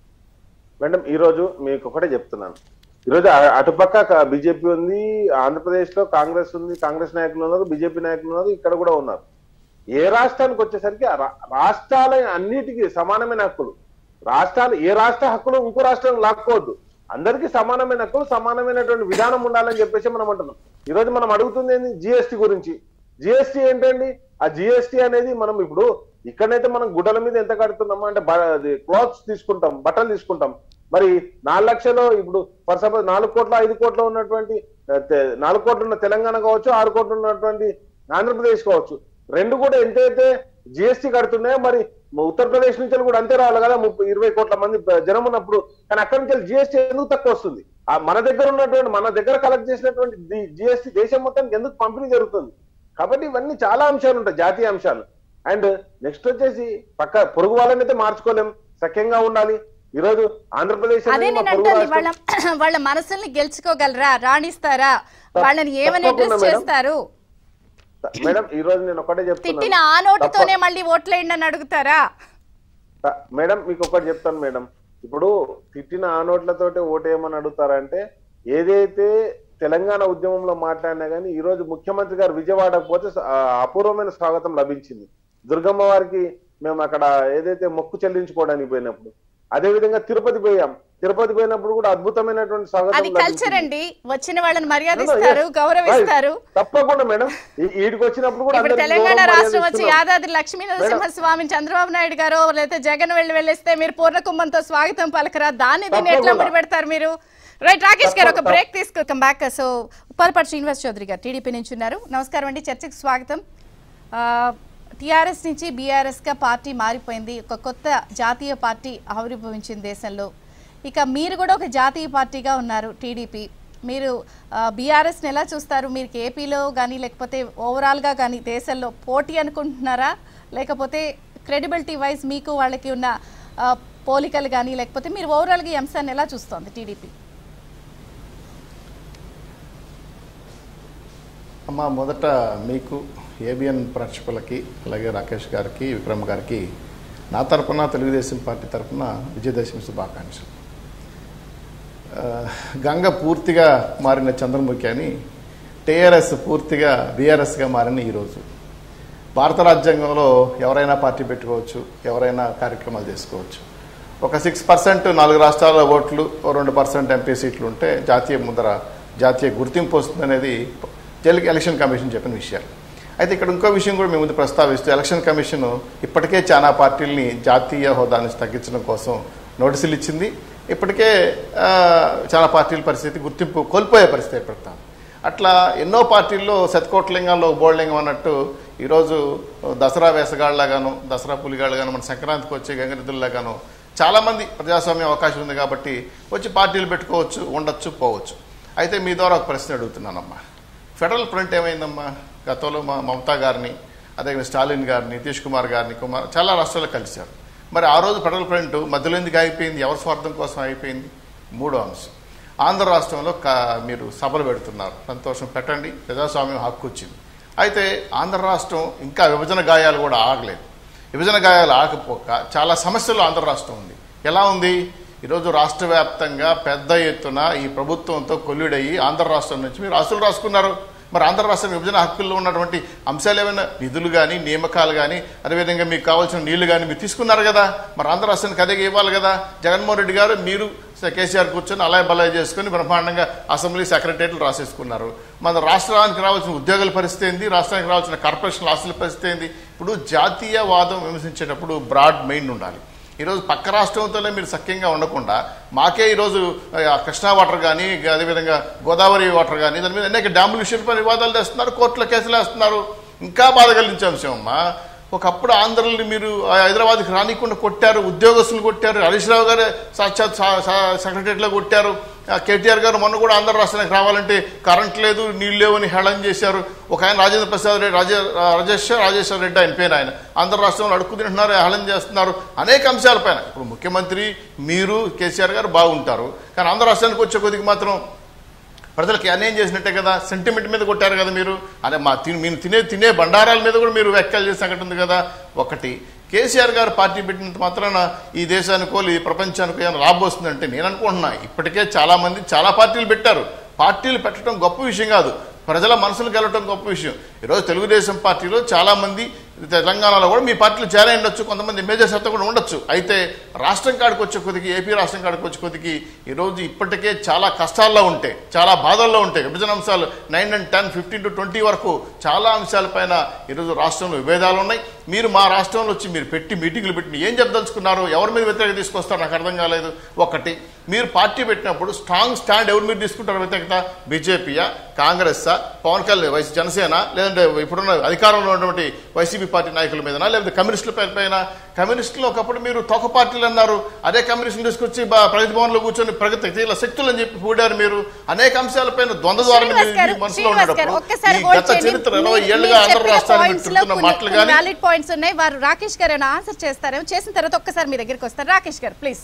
మేడం ఈ రోజు మీకు ఒకటే చెప్తున్నాను ఈ రోజు అ- అటుపక్క బీజేపీ ఉంది ఆంధ్రప్రదేశ్ లో కాంగ్రెస్ ఉంది కాంగ్రెస్ నాయకులు ఉన్నారు బీజేపీ నాయకులు ఉన్నారు ఇక్కడ కూడా ఉన్నారు ఏ రాష్ట్రానికి వచ్చేసరికి ఆ రా- రాష్ట్రాల అన్నిటికీ సమానమైన హక్కులు రాష్ట్రాలు ఏ రాష్ట్ర హక్కులు ఇంకో రాష్ట్రం లాక్కోవద్దు అందరికీ సమానమైన హక్కులు సమానమైనటువంటి విధానం ఉండాలని చెప్పేసి మనం అంటున్నాం ఈ రోజు మనం అడుగుతుంది ఏంది జిఎస్టి గురించి జిఎస్టి ఏంటండి ఆ జిఎస్టి అనేది మనం ఇప్పుడు ఇక్కడైతే మనం గుడ్డల మీద ఎంత కడుతున్నామో అంటే క్లాత్స్ తీసుకుంటాం బట్టలు తీసుకుంటాం మరి నాలుగు లక్షలు ఇప్పుడు ఫర్ సపోజ్ నాలుగు కోట్ల ఐదు కోట్ల ఉన్నటువంటి ఆ, తె- నాలుగు కోట్లు ఉన్న తెలంగాణ కావచ్చు ఆరు కోట్లు ఉన్నటువంటి ఆంధ్రప్రదేశ్ కావచ్చు రెండు కూడా ఎంతైతే జిఎస్టీ కడుతున్నాయో మరి ఉత్తరప్రదేశ్ నుంచి కూడా అంతే రావాలి కదా ముప్పై ఇరవై కోట్ల మంది ప- జనం ఉన్నప్పుడు కానీ అక్కడి నుంచి జిఎస్టీ ఎందుకు తక్కువ వస్తుంది ఆ మన దగ్గర ఉన్నటువంటి మన దగ్గర కలెక్ట్ చేసినటువంటి జిఎస్టీ దేశం మొత్తానికి ఎందుకు పంపిణీ జరుగుతుంది కాబట్టి ఇవన్నీ చాలా అంశాలు ఉంటాయి జాతీయ అంశాలు అండ్ నెక్స్ట్ వచ్చేసి పక్క పొరుగు వాళ్ళని అయితే మార్చుకోలేం సఖ్యంగా ఉండాలి ఈ రోజు ఆంధ్రప్రదేశ్ అదే అనేది మా నేను పొరుగు అంటుంది వాళ్ళ రాష్ట్రం. వాళ్ళ మనసుల్ని గెలుచుకోగలరా రాణిస్తారా వాళ్ళని ఏమని తప్పకుండా అడ్రస్ మేడం. చేస్తారు మేడం ఈ రోజు నేను ఒకటే తిట్టిన చెప్తున్నాను ఆ నోటితోనే మళ్ళీ ఓట్లేయండి అని అడుగుతారా త- మేడం మీకు ఒకటి చెప్తాను మేడం ఇప్పుడు తిట్టిన ఆ నోట్లతోటి ఓటేయమని అడుగుతారంటే ఏదైతే తెలంగాణ ఉద్యమంలో మాట్లాడినా కానీ ఈ రోజు ముఖ్యమంత్రి గారు విజయవాడకు పోతే స- ఆ అపూర్వమైన స్వాగతం లభించింది దుర్గమ్మ వారికి మేము అక్కడ ఏదైతే మొక్కు చెల్లించుకోవడానికి పోయినప్పుడు అదే విధంగా తిరుపతి పోయాం తిరుపతి పోయినప్పుడు కూడా అద్భుతమైనటువంటి స్వాగతం అది కల్చర్ లభించింది. అండి వచ్చిన వాళ్ళని మర్యాదిస్తారు గౌరవిస్తారు తప్పకుండా మేడం ఈ- ఈడికి వచ్చినప్పుడు కూడా ఇప్పుడు అందరికీ తెలంగాణ గౌరవం రాష్ట్రం మర్యాద వచ్చి ఇస్తున్నాం. యాదాద్రి లక్ష్మీ నరసింహస్వామి చంద్రబాబు నాయుడు గారు లేకపోతే జగన్ వెళ్ళి వెళ్ళిస్తే మీరు పూర్ణ కుంభంతో స్వాగతం పలకరా దాన్ని దీన్ని ఎట్లా తప్పకుండా. ముడిపెడతారు మీరు రైట్ రాకేష్ గారు ఒక తప్పకుండా. బ్రేక్ తీసుకు back so Uppalapati Srinivas Chowdary garu TDP నుంచి ఉన్నారు నమస్కారం అండి చర్చకు స్వాగతం టీఆర్ఎస్ నుంచి బీఆర్ఎస్ గా పార్టీ మారిపోయింది ఒక కొత్త జాతీయ పార్టీ ఆవిర్భవించింది దేశంలో ఇక మీరు కూడా ఒక జాతీయ పార్టీగా ఉన్నారు టీడీపీ మీరు బీఆర్ఎస్ని ఎలా చూస్తారు మీరు ఏపీలో కానీ లేకపోతే ఓవరాల్గా కానీ దేశంలో పోటీ అనుకుంటున్నారా లేకపోతే క్రెడిబిలిటీ వైజ్ మీకు వాళ్ళకి ఉన్న ఆ, పోలికలు కానీ లేకపోతే మీరు ఓవరాల్గా ఈ అంశాన్ని ఎలా చూస్తోంది టీడీపీ అమ్మ మొదట మీకు ఏబిఎన్ ప్రేక్షకులకి అలాగే రాకేష్ గారికి విక్రమ్ గారికి నా తరపున తెలుగుదేశం పార్టీ తరపున విజయదశమి శుభాకాంక్షలు ఆ, గంగ పూర్తిగా మారిన చంద్రముఖి అని టీఆర్ఎస్ పూర్తిగా బీఆర్ఎస్గా మారిన ఈరోజు భారత రాజ్యాంగంలో ఎవరైనా పార్టీ పెట్టుకోవచ్చు ఎవరైనా కార్యక్రమాలు చేసుకోవచ్చు ఒక సిక్స్ పర్సెంట్ నాలుగు రాష్ట్రాల ఓట్లు ఓ రెండు పర్సెంట్ ఎంపీ సీట్లు ఉంటే జాతీయ ముద్ర జాతీయ గుర్తింపు వస్తుందనేది జల్ ఎలక్షన్ కమిషన్ చెప్పిన విషయాలు అయితే ఇక్కడ ఇంకో విషయం కూడా మేము ముందు ప్రస్తావిస్తూ ఎలక్షన్ కమిషన్ ఇప్పటికే చాలా పార్టీల్ని జాతీయ హోదాని తగ్గించడం కోసం నోటీసులు ఇచ్చింది ఇప్పటికే ఆ, చాలా పార్టీల పరిస్థితి గుర్తింపు కోల్పోయే పరిస్థితి ఏర్పడతాం అట్లా ఎన్నో పార్టీల్లో శతకోట్లింగాల్లో బోర్లింగం అన్నట్టు ఈరోజు దసరా వేసగాళ్ళలాగాను దసరా పులిగాళ్ళగాను మన సంక్రాంతికి వచ్చే గంగనిధుల్లాగాను చాలామంది ప్రజాస్వామ్యం అవకాశం ఉంది కాబట్టి వచ్చి పార్టీలు పెట్టుకోవచ్చు ఉండొచ్చు పోవచ్చు అయితే మీ ద్వారా ఒక ప్రశ్న అడుగుతున్నానమ్మా ఫెడరల్ ఫ్రంట్ ఏమైందమ్మా గతంలో మా మమతా గారిని అదేవిధంగా స్టాలిన్ గారిని నితీష్ కుమార్ గారిని కుమార్ చాలా రాష్ట్రాలు కలిశారు మరి ఆ రోజు ఫెడరల్ ఫ్రంట్ మధ్యలో ఎందుకు అయిపోయింది ఎవరి స్వార్థం కోసం అయిపోయింది మూడో అంశం ఆంధ్ర రాష్ట్రంలో క మీరు సభలు పెడుతున్నారు సంతోషం పెట్టండి ప్రజాస్వామ్యం హక్కు వచ్చింది అయితే ఆంధ్ర రాష్ట్రం ఇంకా విభజన గాయాలు కూడా ఆగలేదు విభజన గాయాలు ఆగపోక చాలా సమస్యలు ఆంధ్ర రాష్ట్రం ఉంది ఎలా ఉంది ఈరోజు రాష్ట్ర వ్యాప్తంగా పెద్ద ఎత్తున ఈ ప్రభుత్వంతో కొల్లుడయ్యి ఆంధ్ర రాష్ట్రం నుంచి మీరు ఆస్తులు రాసుకున్నారు మరి ఆంధ్ర రాష్ట్ర విభజన హక్కుల్లో ఉన్నటువంటి అంశాలు ఏమైనా నిధులు కానీ నియామకాలు కానీ అదేవిధంగా మీకు కావాల్సిన నీళ్లు కానీ మీరు తీసుకున్నారు కదా మరి ఆంధ్ర రాష్ట్రానికి అదే ఇవ్వాలి కదా జగన్మోహన్ రెడ్డి గారు మీరు కేసీఆర్ కూర్చొని అలాయ్ బలాయ్ చేసుకుని బ్రహ్మాండంగా అసెంబ్లీ సెక్రటరీలు రాసేసుకున్నారు మన రాష్ట్రానికి రావాల్సిన ఉద్యోగాల పరిస్థితి ఏంది రాష్ట్రానికి రావాల్సిన కార్పొరేషన్ ఆస్తుల పరిస్థితి ఏంది ఇప్పుడు జాతీయవాదం విమర్శించేటప్పుడు బ్రాడ్ మైండ్ ఉండాలి ఈరోజు పక్క రాష్ట్రంతో మీరు సఖ్యంగా ఉండకుండా మాకే ఈరోజు ఆ, కృష్ణా వాటర్ కానీ అదేవిధంగా గోదావరి వాటర్ కానీ దాని మీద అనేక డ్యాముల విషయంపై వివాదాలు తెస్తున్నారు కోర్టులో కేసులు వేస్తున్నారు ఇంకా బాధ కలిగించే అంశం అమ్మా ఒకప్పుడు ఆంధ్రని మీరు ఆ హైదరాబాద్కి రానికుండా కొట్టారు ఉద్యోగస్తులు కొట్టారు హరీష్ రావు గారే సాక్షాత్ సా- సా- సెక్రటరీలో కొట్టారు ఆ కేటీఆర్ గారు మొన్న కూడా ఆంధ్ర రాష్ట్రానికి రావాలంటే కరెంట్ లేదు నీళ్ళు లేవని హేళన చేశారు ఒక ఆయన రాజేంద్ర ప్రసాద్ రెడ్డి రాజే రాజేష్ రాజేశ్వర రెడ్డి ఆయన పేరు ఆయన ఆంధ్ర రాష్ట్రంలో అడుక్కు తింటున్నారు హేళన చేస్తున్నారు అనేక అంశాలపైన ఇప్పుడు ముఖ్యమంత్రి మీరు కేసీఆర్ గారు బాగుంటారు కానీ ఆంధ్ర రాష్ట్రానికి వచ్చే కొద్దికి మాత్రం ప్రజలకి అన్యాయం చేసినట్టే కదా సెంటిమెంట్ మీద కొట్టారు కదా మీరు అదే మా తిని మీరు తినే తినే బండారాల మీద కూడా మీరు వ్యాఖ్యలు చేసిన సంగతి ఉంది కదా ఒకటి కేసీఆర్ గారు పార్టీ పెట్టినంత మాత్రాన ఈ దేశానికో ఈ ప్రపంచానికో ఏమైనా లాభం వస్తుందంటే నేను అనుకుంటున్నా ఇప్పటికే చాలా మంది చాలా పార్టీలు పెట్టారు పార్టీలు పెట్టడం గొప్ప విషయం కాదు ప్రజల మనసులు గెలవటం గొప్ప విషయం ఈరోజు తెలుగుదేశం పార్టీలో చాలామంది తెలంగాణలో కూడా మీ పార్టీలో చేరే ఉండొచ్చు కొంతమంది మేజర్ శాతం కూడా ఉండొచ్చు అయితే రాష్ట్రం కాడికి వచ్చే కొద్దికి ఏపీ రాష్ట్రం కాడికి వచ్చే కొద్దికి ఈరోజు ఇప్పటికే చాలా కష్టాల్లో ఉంటే చాలా బాధల్లో ఉంటాయి విభజన అంశాలు nine and ten fifteen to twenty వరకు చాలా అంశాలపైన ఈరోజు రాష్ట్రంలో విభేదాలు ఉన్నాయి మీరు మా రాష్ట్రంలో వచ్చి మీరు పెట్టి మీటింగ్లు పెట్టి ఏం చెప్పదలుచుకున్నారు ఎవరి మీద వ్యతిరేకత తీసుకొస్తారు నాకు అర్థం కాలేదు ఒకటి మీరు పార్టీ పెట్టినప్పుడు స్ట్రాంగ్ స్టాండ్ ఎవరి మీద తీసుకుంటారు వ్యతిరేకత బీజేపీయా కాంగ్రెస్సా పవన్ కళ్యాణ్ వైసీ జనసేన లేదంటే ఇప్పుడున్న అధికారంలో ఉన్నటువంటి వైసీపీ పార్టీ నాయకుల మీదనా లేకపోతే కమ్యూనిస్టుల పై- పైన కమ్యూనిస్టులు ఒకప్పుడు మీరు తొక పార్టీలు అన్నారు అదే కమ్యూనిస్టులు తీసుకొచ్చి బా- ప్రగతి భవన్లో కూర్చొని ప్రగతి తీల శక్తులు అని చెప్పి పూడారు మీరు అనేక అంశాలపైన ద్వంద్వ ద్వారం శ్రీనివాస్ గారు, మనసులో శ్రీనివాస్ గారు, ఉన్నప్పుడు ఒక్కసారి ఈ హోల్డ్ గత చేయండి. చరిత్ర ఇరవై మీరు- ఏళ్ళుగా మీరు ఆంధ్ర చెప్పిన రాష్ట్రాన్ని points లో పెట్టుకున్న కొన్ని- మాటలు కొన్ని కానీ valid పాయింట్స్ ఉన్నాయి వారు రాకేష్ గారు ఏమైనా ఆన్సర్ చేస్తారేమో చేసిన తర్వాత ఒక్కసారి మీ దగ్గరికి వస్తారు రాకేష్ గారు ప్లీజ్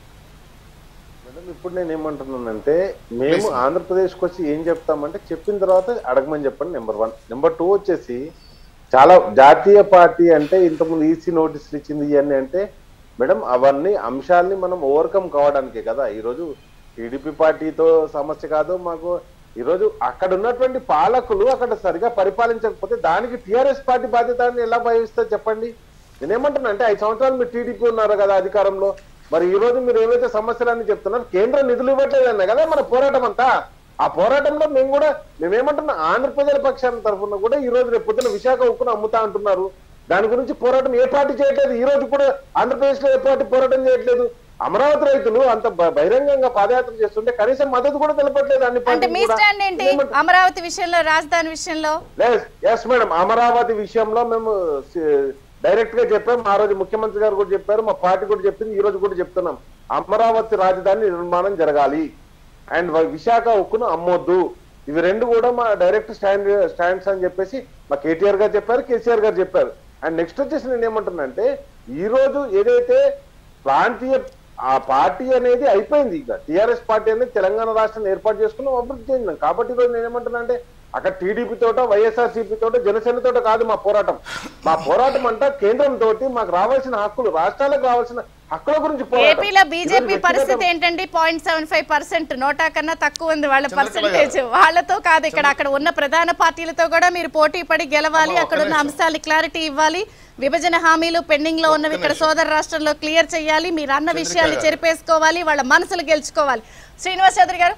మేడం ఇప్పుడు నేను ఏమంటున్నానంటే మేము ఆంధ్రప్రదేశ్కి వచ్చి ఏం చెప్తామంటే చెప్పిన తర్వాత అడగమని చెప్పండి నెంబర్ వన్ నెంబర్ టూ వచ్చేసి చాలా జాతీయ పార్టీ అంటే ఇంతకుముందు ఈసీ నోటీసులు ఇచ్చింది ఇవన్నీ అంటే మేడం అవన్నీ అంశాలని మనం ఓవర్కమ్ కావడానికే కదా ఈరోజు టీడీపీ పార్టీతో సమస్య కాదు మాకు ఈరోజు అక్కడ ఉన్నటువంటి పాలకులు అక్కడ సరిగా పరిపాలించకపోతే దానికి టిఆర్ఎస్ పార్టీ బాధ్యత అని ఎలా భావిస్తారు చెప్పండి నేనేమంటున్నా అంటే ఐదు సంవత్సరాలు మీరు టీడీపీ ఉన్నారు కదా అధికారంలో మరి ఈ రోజు మీరు ఏవైతే సమస్యలన్నీ చెప్తున్నారు కేంద్రం నిధులు ఇవ్వట్లేదన్న కదా మన పోరాటం అంతా ఆ పోరాటంలో మేము కూడా మేమేమంటున్నాం ఆంధ్రప్రదేశ్ పక్షాల తరఫున కూడా ఈ రోజు రేపు పొద్దున విశాఖ ఉక్కును అమ్ముతా అంటున్నారు దాని గురించి పోరాటం ఏ పార్టీ చేయట్లేదు ఈ రోజు కూడా ఆంధ్రప్రదేశ్ లో ఏ పార్టీ పోరాటం చేయట్లేదు అమరావతి రైతులు అంత బ- బహిరంగంగా పాదయాత్ర చేస్తుంటే కనీసం మద్దతు కూడా తెలపట్లేదు అన్ని అంటే పార్టీలు మీ కూడా. స్టాండ్ ఏంటి మేమేమంటున్నాం? అమరావతి విషయంలో రాజధాని విషయంలో ఎస్ మేడం అమరావతి విషయంలో మేము డైరెక్ట్ గా చెప్పాం ఆ రోజు ముఖ్యమంత్రి గారు కూడా చెప్పారు మా పార్టీ కూడా చెప్పింది ఈ రోజు కూడా చెప్తున్నాం అమరావతి రాజధాని నిర్మాణం జరగాలి అండ్ విశాఖ ఉక్కును అమ్మొద్దు ఇవి రెండు కూడా మా డైరెక్ట్ స్టాండ్ స్టాండ్స్ అని చెప్పేసి మా కేటీఆర్ గారు చెప్పారు కేసీఆర్ గారు చెప్పారు అండ్ నెక్స్ట్ వచ్చేసి నేను ఏమంటున్నానంటే ఈ రోజు ఏదైతే ప్రాంతీయ ఆ పార్టీ అనేది అయిపోయింది ఇక టిఆర్ఎస్ పార్టీ అనేది తెలంగాణ రాష్ట్రాన్ని ఏర్పాటు చేసుకున్నాం అభివృద్ధి చెందినాం కాబట్టి ఈరోజు నేను ఏమంటున్నా అంటే అక్కడ టీడీపీ తోట వైఎస్ఆర్సీపీ తోట జనసేన తోట కాదు మా పోరాటం మా పోరాటం అంతా కేంద్రం తోటి మాకు రావాల్సిన హక్కులు రాష్ట్రాలకు రావాల్సిన హక్కుల గురించి పోరాటం. ఏపీలో ఈరోజు బీజేపీ వ్యక్తిగత- పరిస్థితి ఏంటంటే point seven five percent NOTA కన్నా తక్కువ ఉంది వాళ్ళ చంద్రకళ పర్సెంటేజ్ వాళ్ళతో కాదు ఇక్కడ అక్కడ ఉన్న ప్రధాన పార్టీలతో కూడా మీరు పోటీ పడి గెలవాలి అమ్మా, అక్కడ ఉన్న ఒక్క అంశాలు క్లారిటీ ఇవ్వాలి విభజన హామీలు పెండింగ్ లో ఉన్నవి ఇక్కడ సోదర రాష్ట్రంలో క్లియర్ చేయాలి మీరు అన్న విషయాలు గారు. చెరిపేసుకోవాలి వాళ్ళ మనసులు గెలుచుకోవాలి శ్రీనివాస్ చౌదరి గారు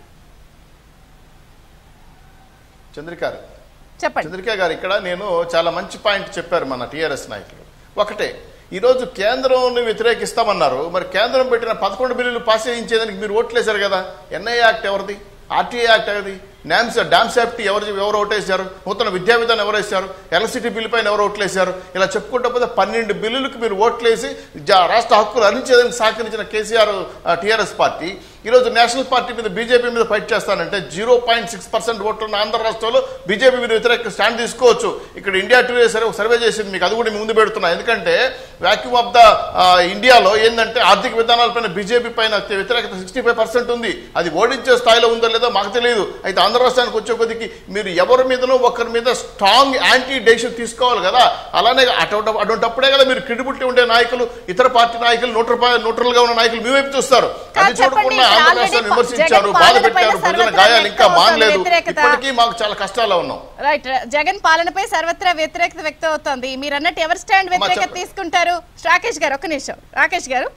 చంద్రికారు చెప్పండి చంద్రిక గారు ఇక్కడ నేను చాలా మంచి పాయింట్ చెప్పారు మన టీఆర్ఎస్ నాయకులు ఒకటే ఈరోజు కేంద్రం వ్యతిరేకిస్తామన్నారు మరి కేంద్రం పెట్టిన పదకొండు బిల్లులు పాస్ చేయించేదానికి మీరు ఓట్లేశారు కదా ఎన్ఐ యాక్ట్ ఎవరిది ఆర్టీఏ యాక్ట్ ఎవరిది డ్యామ్ డ్యామ్ సేఫ్టీ ఎవరు ఎవరు ఓటేశారు నూతన విద్యా విధానం ఎవరు వేశారు ఎలక్ట్రిసిటీ బిల్లు పైన ఎవరు ఓట్లేశారు ఇలా చెప్పుకుంటూ పోతే పన్నెండు బిల్లులకు మీరు ఓట్లేసి జా- రాష్ట్ర హక్కులు అందించేదానికి సహకరించిన కేసీఆర్ టీఆర్ఎస్ పార్టీ ఈరోజు నేషనల్ పార్టీ మీద బీజేపీ మీద ఫైట్ చేస్తానంటే జీరో పాయింట్ సిక్స్ పర్సెంట్ ఓట్లు ఉన్న ఆంధ్ర రాష్ట్రంలో బీజేపీ మీద వ్యతిరేక స్టాండ్ తీసుకోవచ్చు ఇక్కడ ఇండియా టుడే సరే ఒక సర్వే చేసింది మీకు అది కూడా మీ ముందు పెడుతున్నా ఎందుకంటే వాక్యూమ్ ఆఫ్ ద ఇండియాలో ఏంటంటే ఆర్థిక విధానాలపైన బీజేపీ పైన వ్యతిరేకత సిక్స్టీ ఫైవ్ పర్సెంట్ ఉంది అది ఓడించే స్థాయిలో ఉందో లేదో మాకు తెలియదు అయితే ఆంధ్ర రాష్ట్రానికి వచ్చే కొద్దికి మీరు ఎవరి మీదనో ఒకరి మీద స్ట్రాంగ్ యాంటీ డెసిషన్ తీసుకోవాలి కదా అలానే అటువంటి అటువంటిప్పుడే కదా మీరు క్రెడిబిలిటీ ఉండే నాయకులు ఇతర పార్టీ నాయకులు న్యూట్రల్ న్యూట్రల్ గా ఉన్న నాయకులు మీ వైపు చూస్తారు కాదు అది చూడకుండా చెప్పండి, ఆంధ్ర already రాష్ట్రాన్ని ప- విమర్శించారు జగన్ బాధ పాలన పైన పెట్టారు ప్రజల సర్వత్రా గాయాలు ఇంకా వ్యక్తం మానలేదు వ్యతిరేకత. ఇప్పటికీ మాకు చాలా కష్టాల్లో ఉన్నాం రైట్ జగన్ పాలనపై సర్వత్రా వ్యతిరేకత వ్యక్తం అవుతోంది మీరు అన్నట్టు ఎవరు స్టాండ్ వ్యతిరేకత చెప్పండి. తీసుకుంటారు రాకేష్ గారు ఒక నిమిషం రాకేష్ గారు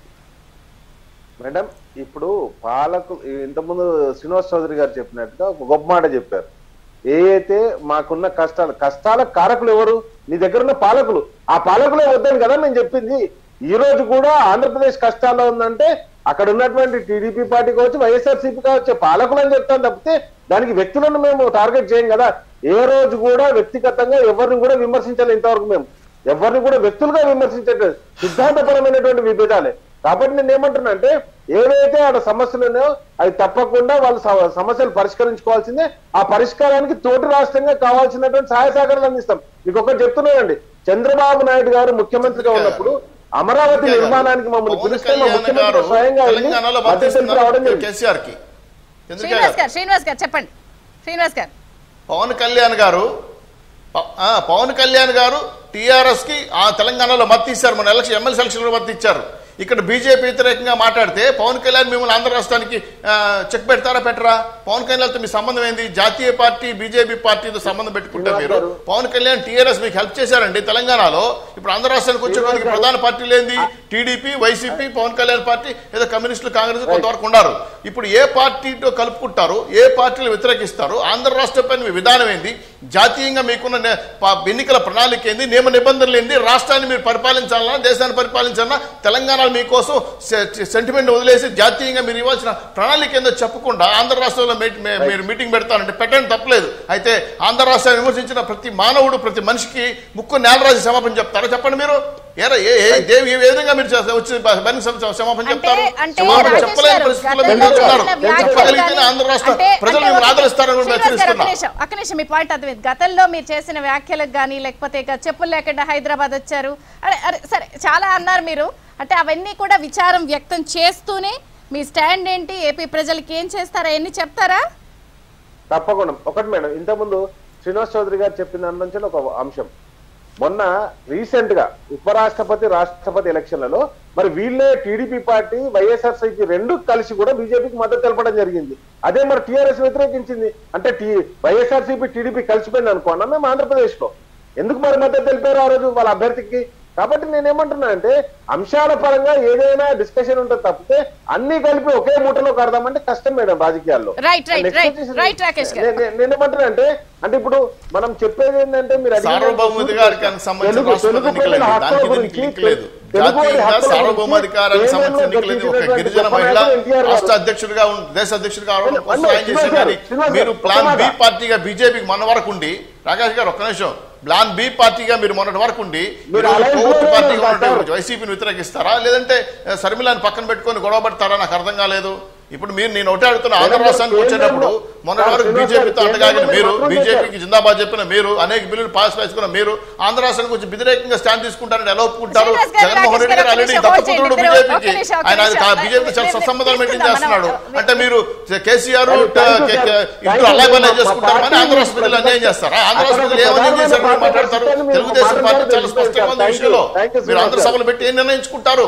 మేడం ఇప్పుడు పాలకు ఇంతకుముందు శ్రీనివాస్ చౌదరి గారు చెప్పినట్టుగా ఒక గొప్ప మాట చెప్పారు ఏ అయితే మాకున్న కష్టాలు కష్టాల కారకులు ఎవరు నీ దగ్గర ఉన్న పాలకులు ఆ పాలకులే వద్దని కదా నేను చెప్పింది ఈ రోజు కూడా ఆంధ్రప్రదేశ్ కష్టాల్లో ఉందంటే అక్కడ ఉన్నటువంటి టీడీపీ పార్టీ కావచ్చు వైఎస్ఆర్సీపీ కావచ్చు పాలకులు అని చెప్తాను తప్పితే దానికి వ్యక్తులను మేము టార్గెట్ చేయం కదా ఏ రోజు కూడా వ్యక్తిగతంగా ఎవరిని కూడా విమర్శించాలి ఇంతవరకు మేము ఎవరిని కూడా వ్యక్తులుగా విమర్శించట్లేదు సిద్ధాంతపరమైనటువంటి విభేదాలే కాబట్టి నేను ఏమంటున్నా అంటే ఏవైతే ఆడ సమస్యలు ఉన్నాయో అవి తప్పకుండా వాళ్ళు స- సమస్యలు పరిష్కరించుకోవాల్సిందే ఆ పరిష్కారానికి తోటి రాష్ట్రంగా కావాల్సినటువంటి సహాయ సహకారాలు అందిస్తాం మీకు ఒకటి చెప్తున్నానండి చంద్రబాబు నాయుడు గారు ముఖ్యమంత్రిగా ఉన్నప్పుడు అమరావతి నిర్మాణానికి మమ్మల్ని పవన్ పిలిస్తే మా కళ్యాణ్ ముఖ్యమంత్రి గారు స్వయంగా వెళ్ళి తెలంగాణలో మద్దతు తెలిపి రావడం జరిగింది. కేసీఆర్ కి శ్రీనివాస్ గారు శ్రీనివాస్ గారు చెప్పండి శ్రీనివాస్ గారు పవన్ కళ్యాణ్ గారు ప- ఆ, పవన్ కళ్యాణ్ గారు టీఆర్ఎస్ కి ఆ తెలంగాణలో మద్దతు ఇచ్చారు మన ఎలక్షన్ ఎమ్మెల్సీ ఎలక్షన్ లో మద్దతు ఇచ్చారు ఇక్కడ బీజేపీ వ్యతిరేకంగా మాట్లాడితే పవన్ కళ్యాణ్ మిమ్మల్ని ఆంధ్ర రాష్ట్రానికి ఆ, చెక్ పెడతారా పెట్టరా పవన్ కళ్యాణ్తో మీ సంబంధం ఏంది జాతీయ పార్టీ బీజేపీ పార్టీతో సంబంధం పెట్టుకుంటే మీరు గారు. పవన్ కళ్యాణ్ టీఆర్ఎస్ మీకు హెల్ప్ చేశారండి తెలంగాణలో ఇప్పుడు ఆంధ్ర రాష్ట్రానికి వచ్చేటువంటి ప్రధాన పార్టీలు ఏంది TDP YCP Pawan Kalyan party ఏదో కమ్యూనిస్టులు కాంగ్రెస్ కొంతవరకు ఉన్నారు ఇప్పుడు ఏ పార్టీతో కలుపుకుంటారు ఏ పార్టీలు వ్యతిరేకిస్తారు ఆంధ్ర రాష్ట్ర పైన మీ విధానం ఏంది జాతీయంగా మీకున్న నే- ప- ఎన్నికల ప్రణాళిక ఏంది నియమ నిబంధనలు ఏంది రాష్ట్రాన్ని మీరు పరిపాలించాలన్నా దేశాన్ని పరిపాలించాలన్నా తెలంగాణ మీకోసం సెంటిమెంట్ వదిలేసి జాతీయంగా మీరు ఇవ్వాల్సిన ప్రణాళిక ఏందో చెప్పకుండా ఆంధ్ర రాష్ట్రంలో మీట్- మే- మీరు మీటింగ్ పెడతానంటే పెట్టండి తప్పలేదు అయితే ఆంధ్ర రాష్ట్రాన్ని విమర్శించిన ప్రతి మానవుడు ప్రతి మనిషికి ముక్కు నేలరాజు క్షమాపణ చెప్తారా చెప్పండి మీరు ఏరా ఏ ఏ దేవి ఏ విధంగా మీరు చేస్తారు? వచ్చి బహిరంగ సభ- క్షమాపణ అంటే చెప్తారు అంటే క్షమాపణ రాకేష్ చెప్పలేని గారు, పరిస్థితుల్లో గతంలో మీరు ఉన్నారు చేసిన వ్యాఖ్యలు చెప్పగలిగితేనే కానీ- ఆంధ్ర రాష్ట్ర అంటే- ప్రజలు అంటే మిమ్మల్ని ఒక- ఆదరిస్తారని కూడా శ్రీనివాస్ గారు, ఒక్క హెచ్చరిస్తున్నా నిమిషం, ఒక్క నిమిషం మీ పాయింట్ అర్థమైంది గతంలో మీరు చేసిన వ్యాఖ్యలకు కానీ లేకపోతే ఇక చెప్పులు లేకుండా హైదరాబాద్ వచ్చారు అరే అరే సరే చాలా అన్నారు మీరు అంటే అవన్నీ కూడా విచారం వ్యక్తం చేస్తూనే మీ స్టాండ్ ఏంటి ఏపీ ప్రజలకి ఏం చేస్తారా అవన్నీ చెప్తారా తప్పకుండా ఒకటి మేడం ఇంతకుముందు శ్రీనివాస్ చౌదరి గారు చెప్పిన దాని నుంచి ఒక అంశం మొన్న రీసెంట్ గా ఉపరాష్ట్రపతి రాష్ట్రపతి ఎలక్షన్లలో మరి వీళ్ళే టీడీపీ పార్టీ వైఎస్ఆర్సీపీ రెండు కలిసి కూడా బీజేపీకి మద్దతు తెలపడం జరిగింది అదే మరి టీఆర్ఎస్ వ్యతిరేకించింది అంటే టీ వైఎస్ఆర్సీపీ టీడీపీ కలిసిపోయింది అనుకున్నాం మేము ఆంధ్రప్రదేశ్ లో ఎందుకు మరి మద్దతు తెలిపారు ఆ రోజు వాళ్ళ అభ్యర్థికి కాబట్టి నేనేమంటున్నా అంటే అంశాల పరంగా ఏదైనా డిస్కషన్ ఉంటుంది తప్పితే అన్ని కలిపి ఒకే మూటలో కడదామంటే కష్టం మేడం రాజకీయాల్లో Right, right, Next right, వచ్చేసి- right, రాకేష్ గారు. నే- నే- నేనేమంటున్నా అంటే అంటే ఇప్పుడు మనం చెప్పేది ఏంటంటే మీరు అడిగిన సార్వభౌమాధికారానికి గారికి సంబంధించిన తెలుగు- రాష్ట్రపతి తెలుగు ఎన్నికలేదు. ప్రజల హక్కుల దానికి దీనికి గురించి, లింక్ లేదు. తెలుగు వారి జాతీయంగా హక్కుల సార్వభౌమాధికారానికి గురించి సంబంధించిన కేంద్రంలో ఎన్నిక లేదు. ఒక గెలిచినటువంటి గిరిజన గొప్ప మహిళ నాయకుడు ఎన్టీఆర్ గారు. రాష్ట్ర అధ్యక్షుడిగా ఉం- దేశ అధ్యక్షుడిగా అవడం అన్న, కోసం ఆయన శ్రీనివాస్ చేశారు గారు, కానీ శ్రీనివాస్ మీరు గారు, ప్లాన్ ఒక్క బి మాట. పార్టీగా బీజేపీకి మొన్న వరకు ఉండి రాకేష్ గారు ఒక్క నిమిషం ప్లాన్ బి పార్టీగా మీరు మొన్నటి వరకు ఉండి మీరు ఈరోజు alliance కోర్టు లోనే పార్టీగా ఉన్నారు, ఉన్నటువంటి సార్. వైసీపీని వ్యతిరేకిస్తారా లేదంటే ఆ, శర్మిలాని పక్కన పెట్టుకొని గొడవ పడతారా నాకు అర్థం కాలేదు ఇప్పుడు మీరు నేను ఒకటే అడుగుతున్నా ఆంధ్ర మేడం, రాష్ట్రానికి వచ్చేటప్పుడు కేంద్రంలో- మొన్న సార్, వరకు శ్రీనివాస్ బీజేపీతో గారు, అంటగాగిన కేంద్రంలో మీరు మాత్రం బీజేపీకి జిందాబాద్ చెప్పిన మీరు అనేక బిల్లులు పాస్ వేసుకున్న మీరు ఆంధ్ర రాష్ట్రానికి వచ్చి వ్యతిరేకంగా స్టాండ్ తీసుకుంటారని ఎలా ఒప్పుకుంటారు శ్రీనివాస్ గారు, జగన్మోహన్ రెడ్డి రాకేష్ గారు గారు, ఆల్రెడీ ఒక్క నిమిషం దత్తపుత్రుడు hold చేయండి. ఒక్క బీజేపీకి నిమిషం, ఒక్క ఆయన నిమిషం. బీజేపీతో చాలా నేను సత్సంబంధాలు మెయింటైన్ తీసుకుందాం, చేస్తున్నాడు మనం- అంటే మీరు కేసీఆర్ Thank you, sir. ఇంట్లో Thank you, అలాగే sir. చేసుకుంటారు అని ఆంధ్ర రాష్ట్ర ప్రజలు అన్యాయం చేస్తారా ఆంధ్ర రాష్ట్ర ప్రజలు ఏం అన్యాయం చేశారు మీరు మాట్లాడతారు తెలుగుదేశం పార్టీ చాలా స్పష్టంగా ఉంది ఈ విషయంలో Thank you, మీరు ఆంధ్ర sir. సభలు పెట్టి ఏం నిర్ణయించుకుంటారు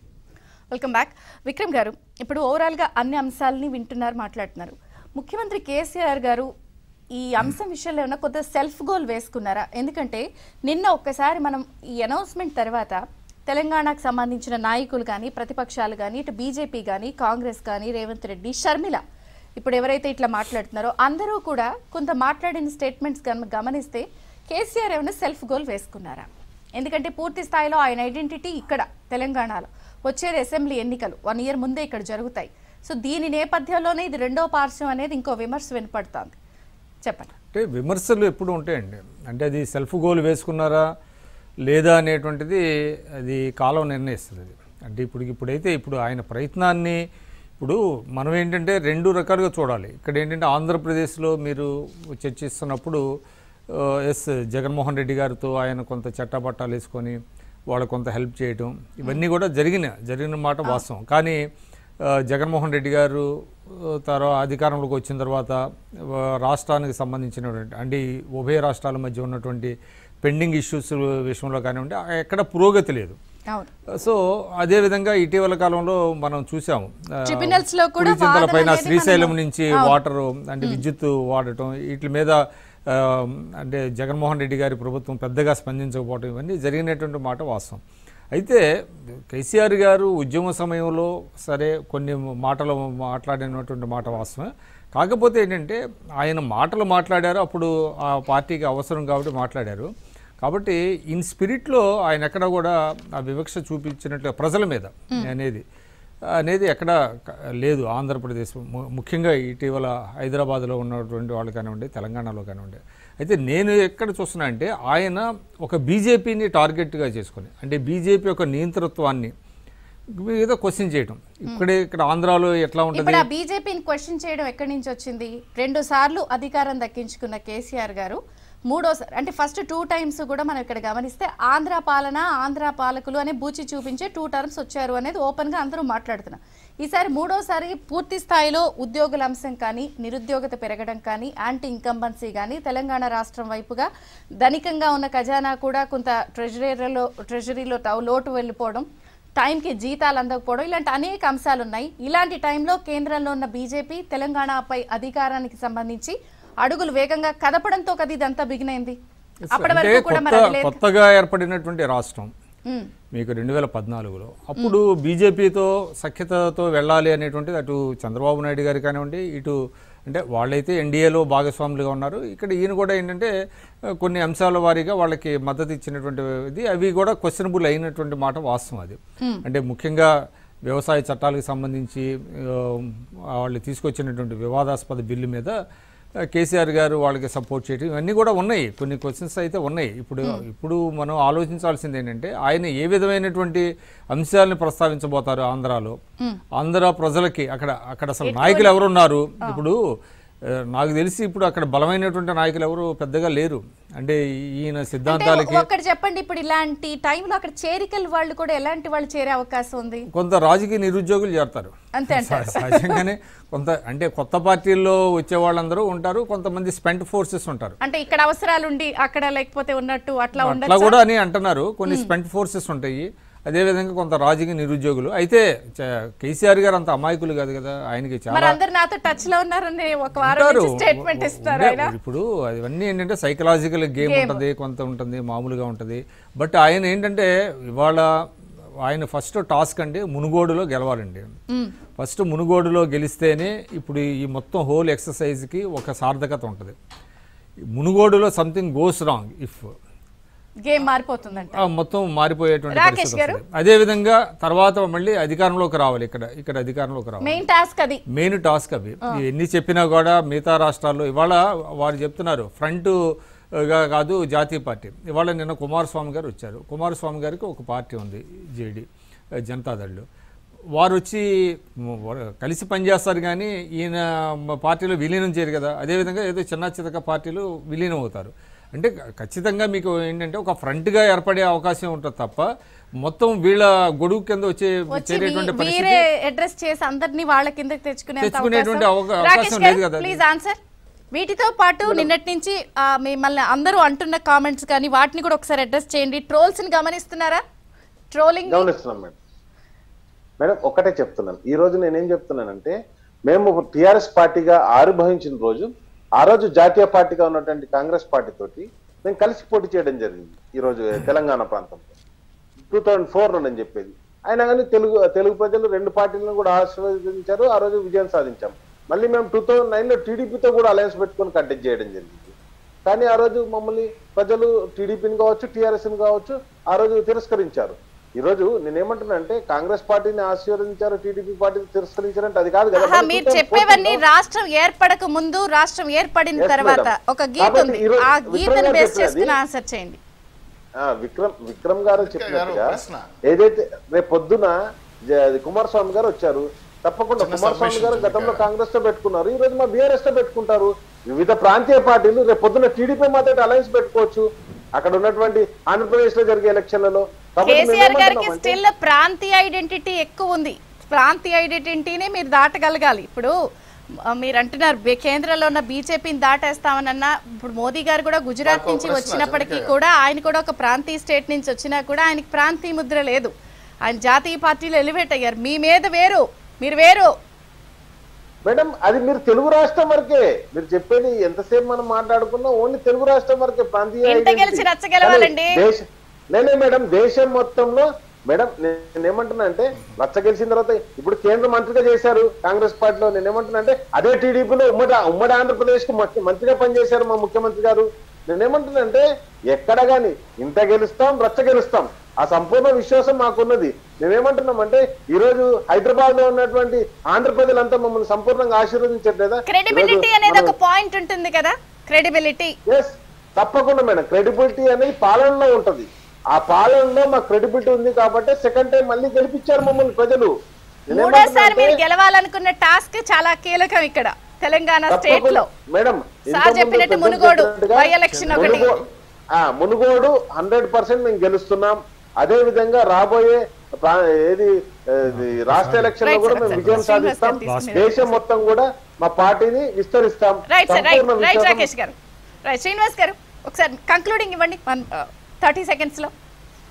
వెల్కమ్ బ్యాక్ విక్రమ్ గారు ఇప్పుడు ఓవరాల్గా అన్ని అంశాలని వింటున్నారు మాట్లాడుతున్నారు ముఖ్యమంత్రి కేసీఆర్ గారు ఈ అంశం విషయంలో ఏమైనా కొద్దిగా సెల్ఫ్ గోల్ వేసుకున్నారా ఎందుకంటే నిన్న ఒక్కసారి మనం ఈ అనౌన్స్మెంట్ తర్వాత తెలంగాణకు సంబంధించిన నాయకులు కానీ ప్రతిపక్షాలు కానీ ఇటు బీజేపీ కానీ కాంగ్రెస్ కానీ రేవంత్ రెడ్డి షర్మిల ఇప్పుడు ఎవరైతే ఇట్లా మాట్లాడుతున్నారో అందరూ కూడా కొంత మాట్లాడిన స్టేట్మెంట్స్ గమ గమనిస్తే కేసీఆర్ ఏమైనా సెల్ఫ్ గోల్ వేసుకున్నారా ఎందుకంటే పూర్తి స్థాయిలో ఆయన ఐడెంటిటీ ఇక్కడ తెలంగాణలో వచ్చేది అసెంబ్లీ ఎన్నికలు వన్ ఇయర్ ముందే ఇక్కడ జరుగుతాయి సో దీని నేపథ్యంలోనే ఇది రెండో పార్శ్వం అనేది ఇంకో విమర్శ వినపడుతోంది చెప్పండి అంటే విమర్శలు ఎప్పుడు ఉంటాయండి అంటే అది సెల్ఫ్ గోల్ వేసుకున్నారా లేదా అనేటువంటిది అది కాలం నిర్ణయిస్తుంది అది అంటే ఇప్పుడు ఇప్పుడైతే ఇప్పుడు ఆయన ప్రయత్నాన్ని ఇప్పుడు మనం ఏంటంటే రెండు రకాలుగా చూడాలి ఇక్కడ ఏంటంటే ఆంధ్రప్రదేశ్లో మీరు చర్చిస్తున్నప్పుడు ఆ, ఎస్ జగన్మోహన్ రెడ్డి గారితో ఆయన కొంత చట్టపట్టాలు వేసుకొని వాళ్ళు కొంత హెల్ప్ చేయటం ఇవన్నీ కూడా జరిగిన జరిగిన మాట వాస్తవం కానీ ఆ, జగన్మోహన్ రెడ్డి గారు ఆ, తర్వాత అధికారంలోకి వచ్చిన తర్వాత ఆ, రాష్ట్రానికి సంబంధించినటువంటి అంటే ఈ ఉభయ రాష్ట్రాల మధ్య ఉన్నటువంటి పెండింగ్ ఇష్యూస్ విషయంలో కానివ్వండి ఎక్కడ పురోగతి లేదు అవును సో అదే విధంగా ఇటీవల కాలంలో మనం చూసాము ఆ, Tribunals లో కూడా పులిచింతల వాదన పైన అనేది శ్రీశైలం మనము- నుంచి వాటర్ అంటే విద్యుత్ వాడటం వీటి మీద ఆ, అంటే జగన్మోహన్ రెడ్డి గారి ప్రభుత్వం పెద్దగా స్పందించకపోవడం ఇవన్నీ జరిగినటువంటి మాట వాస్తవం అయితే కేసీఆర్ గారు ఉద్యమ సమయంలో సరే కొన్ని మాటలు మాట్లాడినటువంటి మాట వాస్తవమే కాకపోతే ఏంటంటే ఆయన మాటలు మాట్లాడారు అప్పుడు ఆ పార్టీకి అవసరం కాబట్టి మాట్లాడారు కాబట్టి ఇన్ స్పిరిట్లో ఆయన ఎక్కడ కూడా ఆ వివక్ష చూపించినట్లు ప్రజల మీద అనేది అనేది ఎక్కడ క- లేదు ఆంధ్రప్రదేశ్ ము- ముఖ్యంగా ఇటీవల హైదరాబాద్లో ఉన్నటువంటి వాళ్ళు కానివ్వండి తెలంగాణలో కానివ్వండి అయితే నేను ఎక్కడ చూస్తున్నా అంటే ఆయన ఒక బీజేపీని టార్గెట్గా చేసుకొని అంటే బీజేపీ యొక్క నియంతృత్వాన్ని మీద క్వశ్చన్ చేయటం ఇక్కడే ఇక్కడ ఆంధ్రాలో ఎట్లా ఉంటుంది ఇప్పుడు ఆ బీజేపీని క్వశ్చన్ చేయడం ఎక్కడి నుంచి వచ్చింది రెండు సార్లు అధికారం దక్కించుకున్న కేసీఆర్ గారు మూడోసారి అంటే ఫస్ట్ టూ టైమ్స్ కూడా మనం ఇక్కడ గమనిస్తే ఆంధ్ర పాలన ఆంధ్ర పాలకులు అనే బూచి చూపించే టూ టర్మ్స్ వచ్చారు అనేది ఓపెన్ గా అందరూ మాట్లాడుతున్నారు ఈసారి మూడోసారి పూర్తి స్థాయిలో ఉద్యోగుల అంశం కానీ నిరుద్యోగత పెరగడం కానీ యాంటీ ఇన్కంబన్సీ కానీ తెలంగాణ రాష్ట్రం వైపుగా ధనికంగా ఉన్న ఖజానా కూడా కొంత ట్రెజరీలో ట్రెజరీలో టౌ- లోటు వెళ్ళిపోవడం టైంకి జీతాలు అందకపోవడం ఇలాంటి అనేక అంశాలు ఉన్నాయి ఇలాంటి టైంలో కేంద్రంలో ఉన్న బీజేపీ తెలంగాణపై అధికారానికి సంబంధించి అడుగులు వేగంగా కదపడంతో కదా ఇదంతా బిగినైంది అప్పటి అంటే వరకు కూడా మరి కొత్త అది లేదు కొత్తగా ఏర్పడినటువంటి రాష్ట్రం ఉమ్, మీకు రెండు వేల పద్నాలుగులో అప్పుడు బీజేపీతో సఖ్యతతో వెళ్ళాలి అనేటువంటిది అటు చంద్రబాబు నాయుడు గారు కానివ్వండి ఇటు అంటే వాళ్ళైతే ఎన్డీఏలో భాగస్వాములుగా ఉన్నారు ఇక్కడ ఈయన కూడా ఏంటంటే ఆ, కొన్ని అంశాల వారీగా వాళ్ళకి మద్దతు ఇచ్చినటువంటి ఇది అవి కూడా క్వశ్చనబుల్ అయినటువంటి మాట వాస్తవం అది అంటే ముఖ్యంగా వ్యవసాయ చట్టాలకు సంబంధించి ఆ, వాళ్ళు తీసుకొచ్చినటువంటి వివాదాస్పద బిల్లు మీద ఆ, కేసీఆర్ గారు వాళ్ళకి సపోర్ట్ చేయడం ఇవన్నీ కూడా ఉన్నాయి కొన్ని క్వశ్చన్స్ అయితే ఉన్నాయి ఇప్పుడు ఇప్పుడు మనం ఆలోచించాల్సింది ఏంటంటే ఆయన ఏ విధమైనటువంటి అంశాలను ప్రస్తావించబోతారు ఆంధ్రాలో ఆంధ్ర ప్రజలకి అక్కడ అక్కడ అసలు నాయకులు ఎవరున్నారు ఇప్పుడు ఆ, నాకు తెలిసి ఇప్పుడు అక్కడ బలమైనటువంటి నాయకులు ఎవరు పెద్దగా లేరు అంటే ఈయన అంటే సిద్ధాంతాలకి ఒక్కటి చెప్పండి ఇప్పుడు ఇలాంటి టైంలో అక్కడ చేరికల వాళ్ళు కూడా ఎలాంటి వాళ్ళు చేరే అవకాశం ఉంది కొంత రాజకీయ నిరుద్యోగులు చేరతారు అంతే అంటారు సహజంగానే కొంత అంటే కొత్త పార్టీల్లో వచ్చే వాళ్ళందరూ ఉంటారు కొంతమంది స్పెంట్ ఫోర్సెస్ ఉంటారు అంటే ఇక్కడ అవసరాలుండి అక్కడ లేకపోతే ఉన్నట్టు అట్లా అట్లా ఉండదు కూడా అని అంటున్నారు కొన్ని స్పెంట్ ఫోర్సెస్ ఉంటాయి అదేవిధంగా కొంత రాజకీయ నిరుద్యోగులు అయితే చ- కేసీఆర్ గారు అంత అమాయకులు కాదు కదా ఆయనకి మరి చాలా అందరు నాతో టచ్ లో ఉన్నారని ఒక వారం ఉంటారు. నుంచి స్టేట్మెంట్ ఇస్తారు ఉండే- ఆయన ఇప్పుడు అవన్నీ ఏంటంటే సైకలాజికల్ గేమ్ ఉంటుంది కొంత ఉంటుంది మామూలుగా ఉంటుంది బట్ ఆయన ఏంటంటే ఇవాళ ఆయన ఫస్ట్ టాస్క్ అంటే మునుగోడులో గెలవాలండి ఫస్ట్ మునుగోడులో గెలిస్తేనే ఇప్పుడు ఈ మొత్తం హోల్ ఎక్సర్సైజ్కి ఒక సార్థకత ఉంటుంది మునుగోడులో something goes wrong if game మారిపోతుందంట ఆ మొత్తం మారిపోయేటువంటి రాకేష్ పరిస్థితి గారు? వస్తుంది. అదే విధంగా తర్వాత మళ్ళీ అధికారంలోకి రావాలి ఇక్కడ ఇక్కడ అధికారంలోకి రావాలి మెయిన్ టాస్క్ అది మెయిన్ టాస్క్ అవి ఎన్ని చెప్పినా కూడా మిగతా రాష్ట్రాల్లో ఇవాళ వారు చెప్తున్నారు ఫ్రంట్ గా కాదు జాతీయ పార్టీ ఇవాళ నిన్న కుమారస్వామి గారు వచ్చారు కుమారస్వామి గారికి ఒక పార్టీ ఉంది జేడి జనతాదళ్ళు వారు వచ్చి మ- వ- కలిసి పనిచేస్తారు కానీ ఈయన మ- పార్టీలో విలీనం చేయరు కదా అదేవిధంగా ఏదో చిన్న చితక పార్టీలు విలీనం అవుతారు అంటే ఖ- ఖచ్చితంగా మీకు ఏంటంటే ఒక ఫ్రంట్గా ఏర్పడే అవకాశం ఉంటుంది తప్ప మొత్తం వీళ్ళ గొడుగు కింద వచ్చే వచ్చి చేరేటువంటి వీ- పరిస్థితి వీరే అడ్రస్ చేసి అందరినీ వాళ్ళ కిందకి తెచ్చుకునే తెచ్చుకునేటువంటి అవకా- అవకాశం లేదు కదా అది. ప్లీజ్ ఆన్సర్ వీటితో పాటు నిన్నటి నుంచి ఆ, మిమ్మల్ని అందరూ అంటున్న కామెంట్స్ కానీ వాటిని కూడా ఒకసారి అడ్రస్ చేయండి ట్రోల్స్ ని గమనిస్తున్నారా ట్రోలింగ్ గమనిస్తున్నాం మేడం మేడం ఒకటే చెప్తున్నాను ఈ రోజు నేనేం చెప్తున్నానంటే మేము టిఆర్ఎస్ పార్టీగా ఆవిర్భవించిన రోజు ఆ రోజు జాతీయ పార్టీగా ఉన్నటువంటి కాంగ్రెస్ పార్టీ తోటి మేము కలిసి పోటీ చేయడం జరిగింది ఈ రోజు తెలంగాణ ప్రాంతంలో టూ థౌజండ్ ఫోర్ లో నేను చెప్పేది అయినా కానీ తెలుగు తెలుగు ప్రజలు రెండు పార్టీలను కూడా ఆశీర్వదించారు ఆ రోజు విజయం సాధించాం మళ్ళీ మేము టూ థౌజండ్ నైన్ లో టీడీపీతో కూడా అలయన్స్ పెట్టుకొని కంటెక్ట్ చేయడం జరిగింది కానీ ఆ రోజు మమ్మల్ని ప్రజలు టీడీపీని కావచ్చు టీఆర్ఎస్ కావచ్చు ఆ రోజు తిరస్కరించారు ఈ రోజు నేనేమంటున్నా అంటే కాంగ్రెస్ పార్టీని ఆశీర్వదించారు టీడీపీ పార్టీని తిరస్కరించారంటే అది కాదు కదా ఆహా, మరి మీరు చూద్దాం, చెప్పేవన్నీ కోర్టులో. రాష్ట్రం ఏర్పడక ముందు రాష్ట్రం ఏర్పడిన Yes, తర్వాత madam. ఒక గీత కాబట్టి ఉంది ఈరోజు ఆ విక్రమ్ గీతను గారు బేస్ చెప్పినది- చేసుకుని ఆన్సర్ చేయండి ఆ, విక్రమ్ విక్రమ్ గారు గారు చెప్పినట్టుగా ప్రశ్న. ఏదైతే రేపు పొద్దున జ- అది కుమారస్వామి గారు వచ్చారు తప్పకుండా చిన్న కుమారస్వామి submission గారు ఉంది గతంలో కదా. కాంగ్రెస్ తో పెట్టుకున్నారు ఈ రోజు మా బీఆర్ఎస్ తో పెట్టుకుంటారు వివిధ ప్రాంతీయ పార్టీలు రేపు పొద్దున టీడీపీ మాతో అలయన్స్ పెట్టుకోవచ్చు అక్కడ ఉన్నటువంటి ఆంధ్రప్రదేశ్ లో జరిగే ఎలక్షన్లలో కాబట్టి మేము కేసీఆర్ గారికి ఏమంటున్నామంటే- స్టిల్ ప్రాంతీయ ఐడెంటిటీ ఎక్కువ ఉంది ప్రాంతీయ ఐడెంటిటీని మీరు దాటగలగాలి ఇప్పుడు ఆ, మీరు అంటున్నారు బే- కేంద్రంలో ఉన్న బీజేపీని దాటేస్తామనన్నా ఇప్పుడు మోదీ గారు కూడా గుజరాత్ నాకు నుంచి ప్రశ్న, వచ్చినప్పటికీ చంద్రిక గారు. కూడా ఆయన కూడా ఒక ప్రాంతీయ స్టేట్ నుంచి వచ్చినా కూడా ఆయనకి ప్రాంతీయ ముద్ర లేదు ఆయన జాతీయ పార్టీలో ఎలివేట్ అయ్యారు మీ మీద వేరు మీరు వేరు మేడం అది మీరు తెలుగు రాష్ట్రం వరకే మీరు చెప్పేది ఎంతసేపు మనం మాట్లాడుకున్నా ఓన్లీ తెలుగు రాష్ట్రం వరకే ప్రాంతీయ ఇంట identity. గెలిచి రచ్చ గెలవాలండి. కానీ దేశ- నేనే మేడం దేశం మొత్తంలో మేడం నేను ఏమంటున్నా అంటే రచ్చ గెలిచిన తర్వాత ఇప్పుడు కేంద్ర మంత్రిగా చేశారు కాంగ్రెస్ పార్టీలో నేను ఏమంటున్నా అంటే అదే టీడీపీలో ఉమ్మడి ఉమ్మడి ఆంధ్రప్రదేశ్ కు మంత్రి- మంత్రిగా పనిచేశారు మా ముఖ్యమంత్రి గారు నేను ఏమంటున్నా అంటే ఎక్కడ గాని ఇంత గెలుస్తాం రచ్చ గెలుస్తాం ఆ సంపూర్ణ విశ్వాసం మాకున్నది మేమేమంటున్నామంటే ఈ రోజు హైదరాబాద్ లో ఉన్నటువంటి ఆంధ్రప్రదేశ్ అంతా మమ్మల్ని సంపూర్ణంగా ఆశీర్వదించట్లేదా క్రెడిబిలిటీ అనేది ఒక పాయింట్ ఉంటుంది కదా క్రెడిబిలిటీ ఎస్ తప్పకుండా మేడం క్రెడిబిలిటీ అనేది పాలనలో ఉంటది ఆ పాలనలో మా క్రెడిబిలిటీ ఉంది కాబట్టి సెకండ్ టైం మళ్ళీ గెలిపించారు మమ్మల్ని ప్రజలు మూడోసారి మీరు నేనేమంటున్నా గెలవాలనుకున్న టాస్క్ చాలా కీలకం ఇక్కడ తెలంగాణ అంటే స్టేట్ లో తప్పకుండా- మేడం సార్ ఇంతకుముందు చెప్పినట్టు పెద్దలు మునుగోడు, చెప్పినట్టుగా బై ఎలక్షన్ ఒకటి. మునుగో- ఆ, మునుగోడు హండ్రెడ్ పర్సెంట్ మేము గెలుస్తున్నాం అదే విధంగా రాబోయే ప్రా- ఏది ఏది రాష్ట్ర ఎలక్షన్ లో Right, కూడా sir. మేము Sir, విజయం శ్రీనివాస్ సాధిస్తాం గారు తీసుకున్నారు. దేశం మొత్తం కూడా మా పార్టీని విస్తరిస్తాం రైట్ సార్ రైట్ సంపూర్ణ రైట్ విశ్వాసం- రాకేష్ గారు రైట్ శ్రీనివాస్ గారు ఒకసారి కంక్లూడింగ్ ఇవ్వండి వన్ థర్టీ సెకండ్స్ లో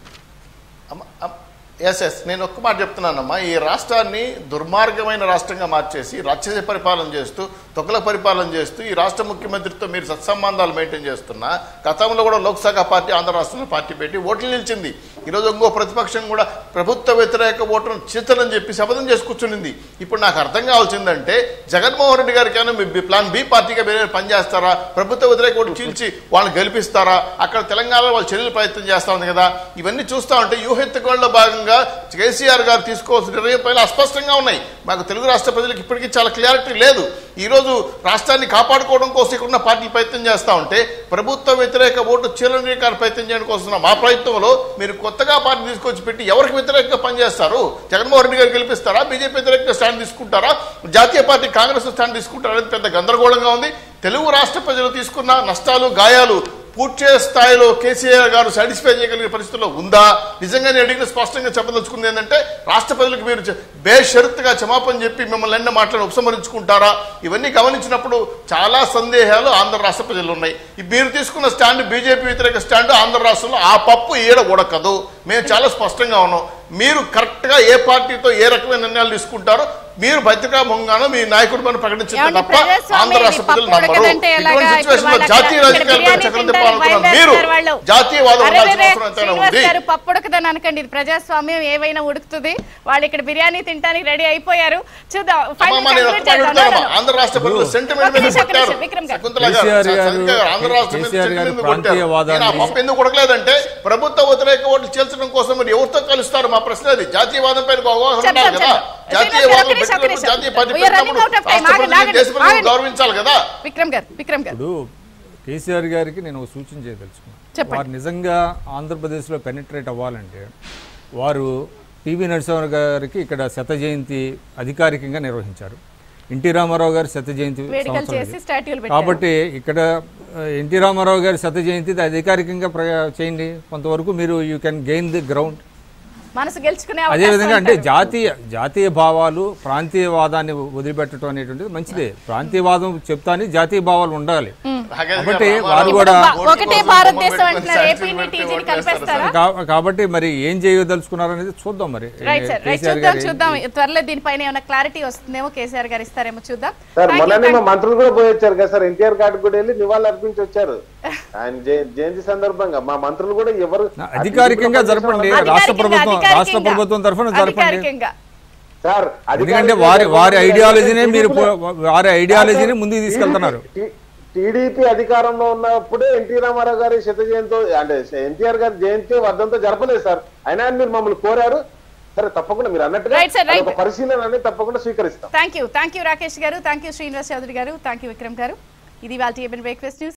ఎస్ ఎస్ నేను ఒక్క మాట చెప్తున్నానమ్మా ఈ రాష్ట్రాన్ని దుర్మార్గమైన రాష్ట్రంగా మార్చేసి రాక్షస పరిపాలన చేస్తూ తొక్కల పరిపాలన చేస్తూ ఈ రాష్ట్ర ముఖ్యమంత్రితో మీరు సత్సంబంధాలు మెయింటైన్ చేస్తున్నా గతంలో కూడా లోక్సభ పార్టీ ఆంధ్ర రాష్ట్రంలో పార్టీ పెట్టి ఓట్లు నిలిచింది ఈరోజు ఇంకో ప్రతిపక్షం కూడా ప్రభుత్వ వ్యతిరేక ఓటును చిత్తనని చెప్పి శపథం చేసి కూర్చునింది ఇప్పుడు నాకు అర్థం కావాల్సిందంటే జగన్మోహన్ రెడ్డి గారికి ఏమైనా మీ ప్లాన్ బి పార్టీగా వేరే పనిచేస్తారా ప్రభుత్వ వ్యతిరేక ఓటు చీల్చి వాళ్ళని గెలిపిస్తారా అక్కడ తెలంగాణలో వాళ్ళు చర్యలు ప్రయత్నం చేస్తా ఉంది కదా ఇవన్నీ చూస్తా ఉంటే వ్యూహెత్తుకోవడంలో భాగంగా కేసీఆర్ గారు తీసుకోవాల్సిన నిర్ణయం పైన అస్పష్టంగా ఉన్నాయి మాకు తెలుగు రాష్ట్ర ప్రజలకు ఇప్పటికీ చాలా క్లారిటీ లేదు ఈ రోజు రాష్ట్రాన్ని కాపాడుకోవడం కోసం ఇక్కడ ఉన్న పార్టీలు ప్రయత్నం చేస్తా ఉంటే ప్రభుత్వ వ్యతిరేక ఓటు చీలనీకారు ప్రయత్నం చేయడం కోసం మా ప్రయత్నంలో మీరు కొత్తగా పార్టీ తీసుకొచ్చి పెట్టి ఎవరికి వ్యతిరేకంగా పనిచేస్తారు జగన్మోహన్ రెడ్డి గారు గెలిపిస్తారా బీజేపీ వ్యతిరేకంగా స్టాండ్ తీసుకుంటారా జాతీయ పార్టీ కాంగ్రెస్ స్టాండ్ తీసుకుంటారా అనేది పెద్ద గందరగోళంగా ఉంది తెలుగు రాష్ట్ర ప్రజలు తీసుకున్న నష్టాలు గాయాలు పూర్తి స్థాయిలో కేసీఆర్ గారు సాటిస్ఫై చేయగలిగే పరిస్థితుల్లో ఉందా నిజంగా నేను అడిగిన స్పష్టంగా చెప్పదలుచుకుంది ఏంటంటే రాష్ట్ర ప్రజలకు మీరు చె- బేషరతుగా క్షమాపణ చెప్పి మిమ్మల్ని ఎన్న మాటలను ఉపసంహరించుకుంటారా ఇవన్నీ గమనించినప్పుడు చాలా సందేహాలు ఆంధ్ర రాష్ట్ర ప్రజలు ఉన్నాయి ఈ మీరు తీసుకున్న స్టాండ్ బీజేపీ వ్యతిరేక స్టాండ్ ఆంధ్ర రాష్ట్రంలో ఆ పప్పు ఈడ ఉడకదు మేము చాలా స్పష్టంగా ఉన్నాం మీరు కరెక్ట్గా ఏ పార్టీతో ఏ రకమైన నిర్ణయాలు తీసుకుంటారో మీరు భద్రతా మొంగానో మీ నాయకుడు మనం ప్రకటించింది ఏమండి, తప్ప ప్రజాస్వామ్యం ఆంధ్ర రాష్ట్ర ఇది ప్రజలు పప్పు నమ్మరు ఉడకదంటే ఎలాగా? ఇటువంటి ఇప్పుడు సిచ్యువేషన్ లో వాళ్ళ జాతీయ అక్కడ రాజకీయాలపై బిర్యానీ చక్రం తింటారు, తిప్పాలనుకున్న వైన్ మీరు వేస్తారు వాళ్ళు. జాతీయవాదం అరే, ఉండాల్సిన అరే, అవసరం ఎంతైనా శ్రీనివాస్ ఉంది గారు పప్పు ఉడకదని అనకండి ఇది ప్రజాస్వామ్యం ఏవైనా ఉడుకుతుంది వాళ్ళు ఇక్కడ బిర్యానీ తినడానికి రెడీ అయిపోయారు చూద్దాం Final అమ్మమ్మ, నేను conclude ఒక్క మాట చేద్దాం. No, no, అడుగుతానమ్మా. no. ఆంధ్ర రాష్ట్ర ప్రజలు ఇప్పుడు సెంటిమెంట్ ఒక్క మీద నిమిషం, ఒక్క కొట్టారు నిమిషం, విక్రమ్ గారు. శకుంతల గారు, కేసీఆర్ గారు- శకుంతల గారు, ఆంధ్ర రాష్ట్రం మీద కేసీఆర్ గారు సెంటిమెంట్ మీద కొట్టారు. ప్రాంతీయవాదాన్ని- నేను ఆ పప్పు ఎందుకు కొడకలేదంటే ప్రభుత్వ వ్యతిరేక ఓట్లు చేల్చడం కోసం మీరు ఎవరితో కలుస్తారు మా ప్రశ్న అది జాతీయవాదం పైన ఒక అవగాహన చెప్తాం, ఉండాలి కదా చెప్తాం. జాతీయవాదం ఒక్క నిమిషం, ఒక్క పెట్టినప్పుడు నిమిషం. జాతీయ పార్టీ We are running పెట్టినప్పుడు out of time. రాష్ట్ర ఆగండి, ప్రజలు ఆగండి, దేశ ప్రజలు ఆగండి. గౌరవించాలి కదా విక్రమ్ గారు విక్రమ్ గారు ఇప్పుడు కేసీఆర్ గారికి నేను ఒక సూచన చేయదలుచుకున్నాను చెప్పండి. వారు నిజంగా ఆంధ్రప్రదేశ్లో పెనిట్రేట్ అవ్వాలంటే వారు పివి నరసింహారావు గారికి ఇక్కడ శత జయంతి అధికారికంగా నిర్వహించారు ఎన్టీ రామారావు గారి శత జయంతి వేడుకలు సంవత్సరం చేసి ఇది. స్టాట్యూలు పెట్టారు కాబట్టి ఇక్కడ ఆ, ఎన్టీ రామారావు గారి శత జయంతి అధికారికంగా ప్ర చేయండి కొంతవరకు మీరు you can gain the ground మనసు గెలుచుకునే అదే అవకాశం విధంగా అంటే అంటారు. జాతీయ జాతీయ భావాలు ప్రాంతీయవాదాన్ని వదిలిపెట్టడం అనేటువంటిది మంచిదే ప్రాంతీయవాదం చెప్తాని జాతీయ భావాలు ఉండాలి కాబట్టి వారు కూడా ఇప్పుడు ఒకటే భారతదేశం అంటున్నారు ఏపీని టీజీని కలిపేస్తారా కా- కాబట్టి మరి ఏం చేయదలుచుకున్నారు అనేది చూద్దాం మరి రైట్ సార్ రైట్ కేసీఆర్ చూద్దాం గారు చూద్దాం త్వరలో దీనిపైన ఏమైనా క్లారిటీ వస్తుందేమో కేసీఆర్ గారు ఇస్తారేమో చూద్దాం సార్ Thank you, మొన్ననే thank మా మంత్రులు కూడా పోయి వచ్చారు కదా సార్ ఎన్టీఆర్ ఘాట్ కూడా వెళ్ళి నివాళులు అర్పించి వచ్చారు ఆయన జయ- జయంతి సందర్భంగా మా మంత్రులు కూడా ఎవరు అధికారికంగా జరపండి అధికారికంగా, రాష్ట్ర ప్రభుత్వం అధికారికంగా. రాష్ట్ర ప్రభుత్వం తరఫున జరపండి అధికారికంగా. సార్ ఎందుకంటే వారి వారి ఐడియాలజీనే మీరు పో- వారి ఐడియాలజీని ముందుకు తీసుకెళ్తున్నారు టీడీపీ అధికారంలో ఉన్నప్పుడే ఎన్టీ రామారావు గారి శత జయంతో అంటే ఎన్టీఆర్ గారి జయంతి వర్ధంతో జరపలేదు సార్ అయినా మీరు మమ్మల్ని కోరారు సరే తప్పకుండా మీరు అన్నట్టుగా Right, sir, right. అదొక పరిశీలన అనేది తప్పకుండా స్వీకరిస్తాం thank you thank you Rakesh garu thank you Srinivas Chowdary గారు థ్యాంక్ యూ విక్రమ్ గారు ఇది వాళ్ళ బ్రేక్ఫాస్ట్ న్యూస్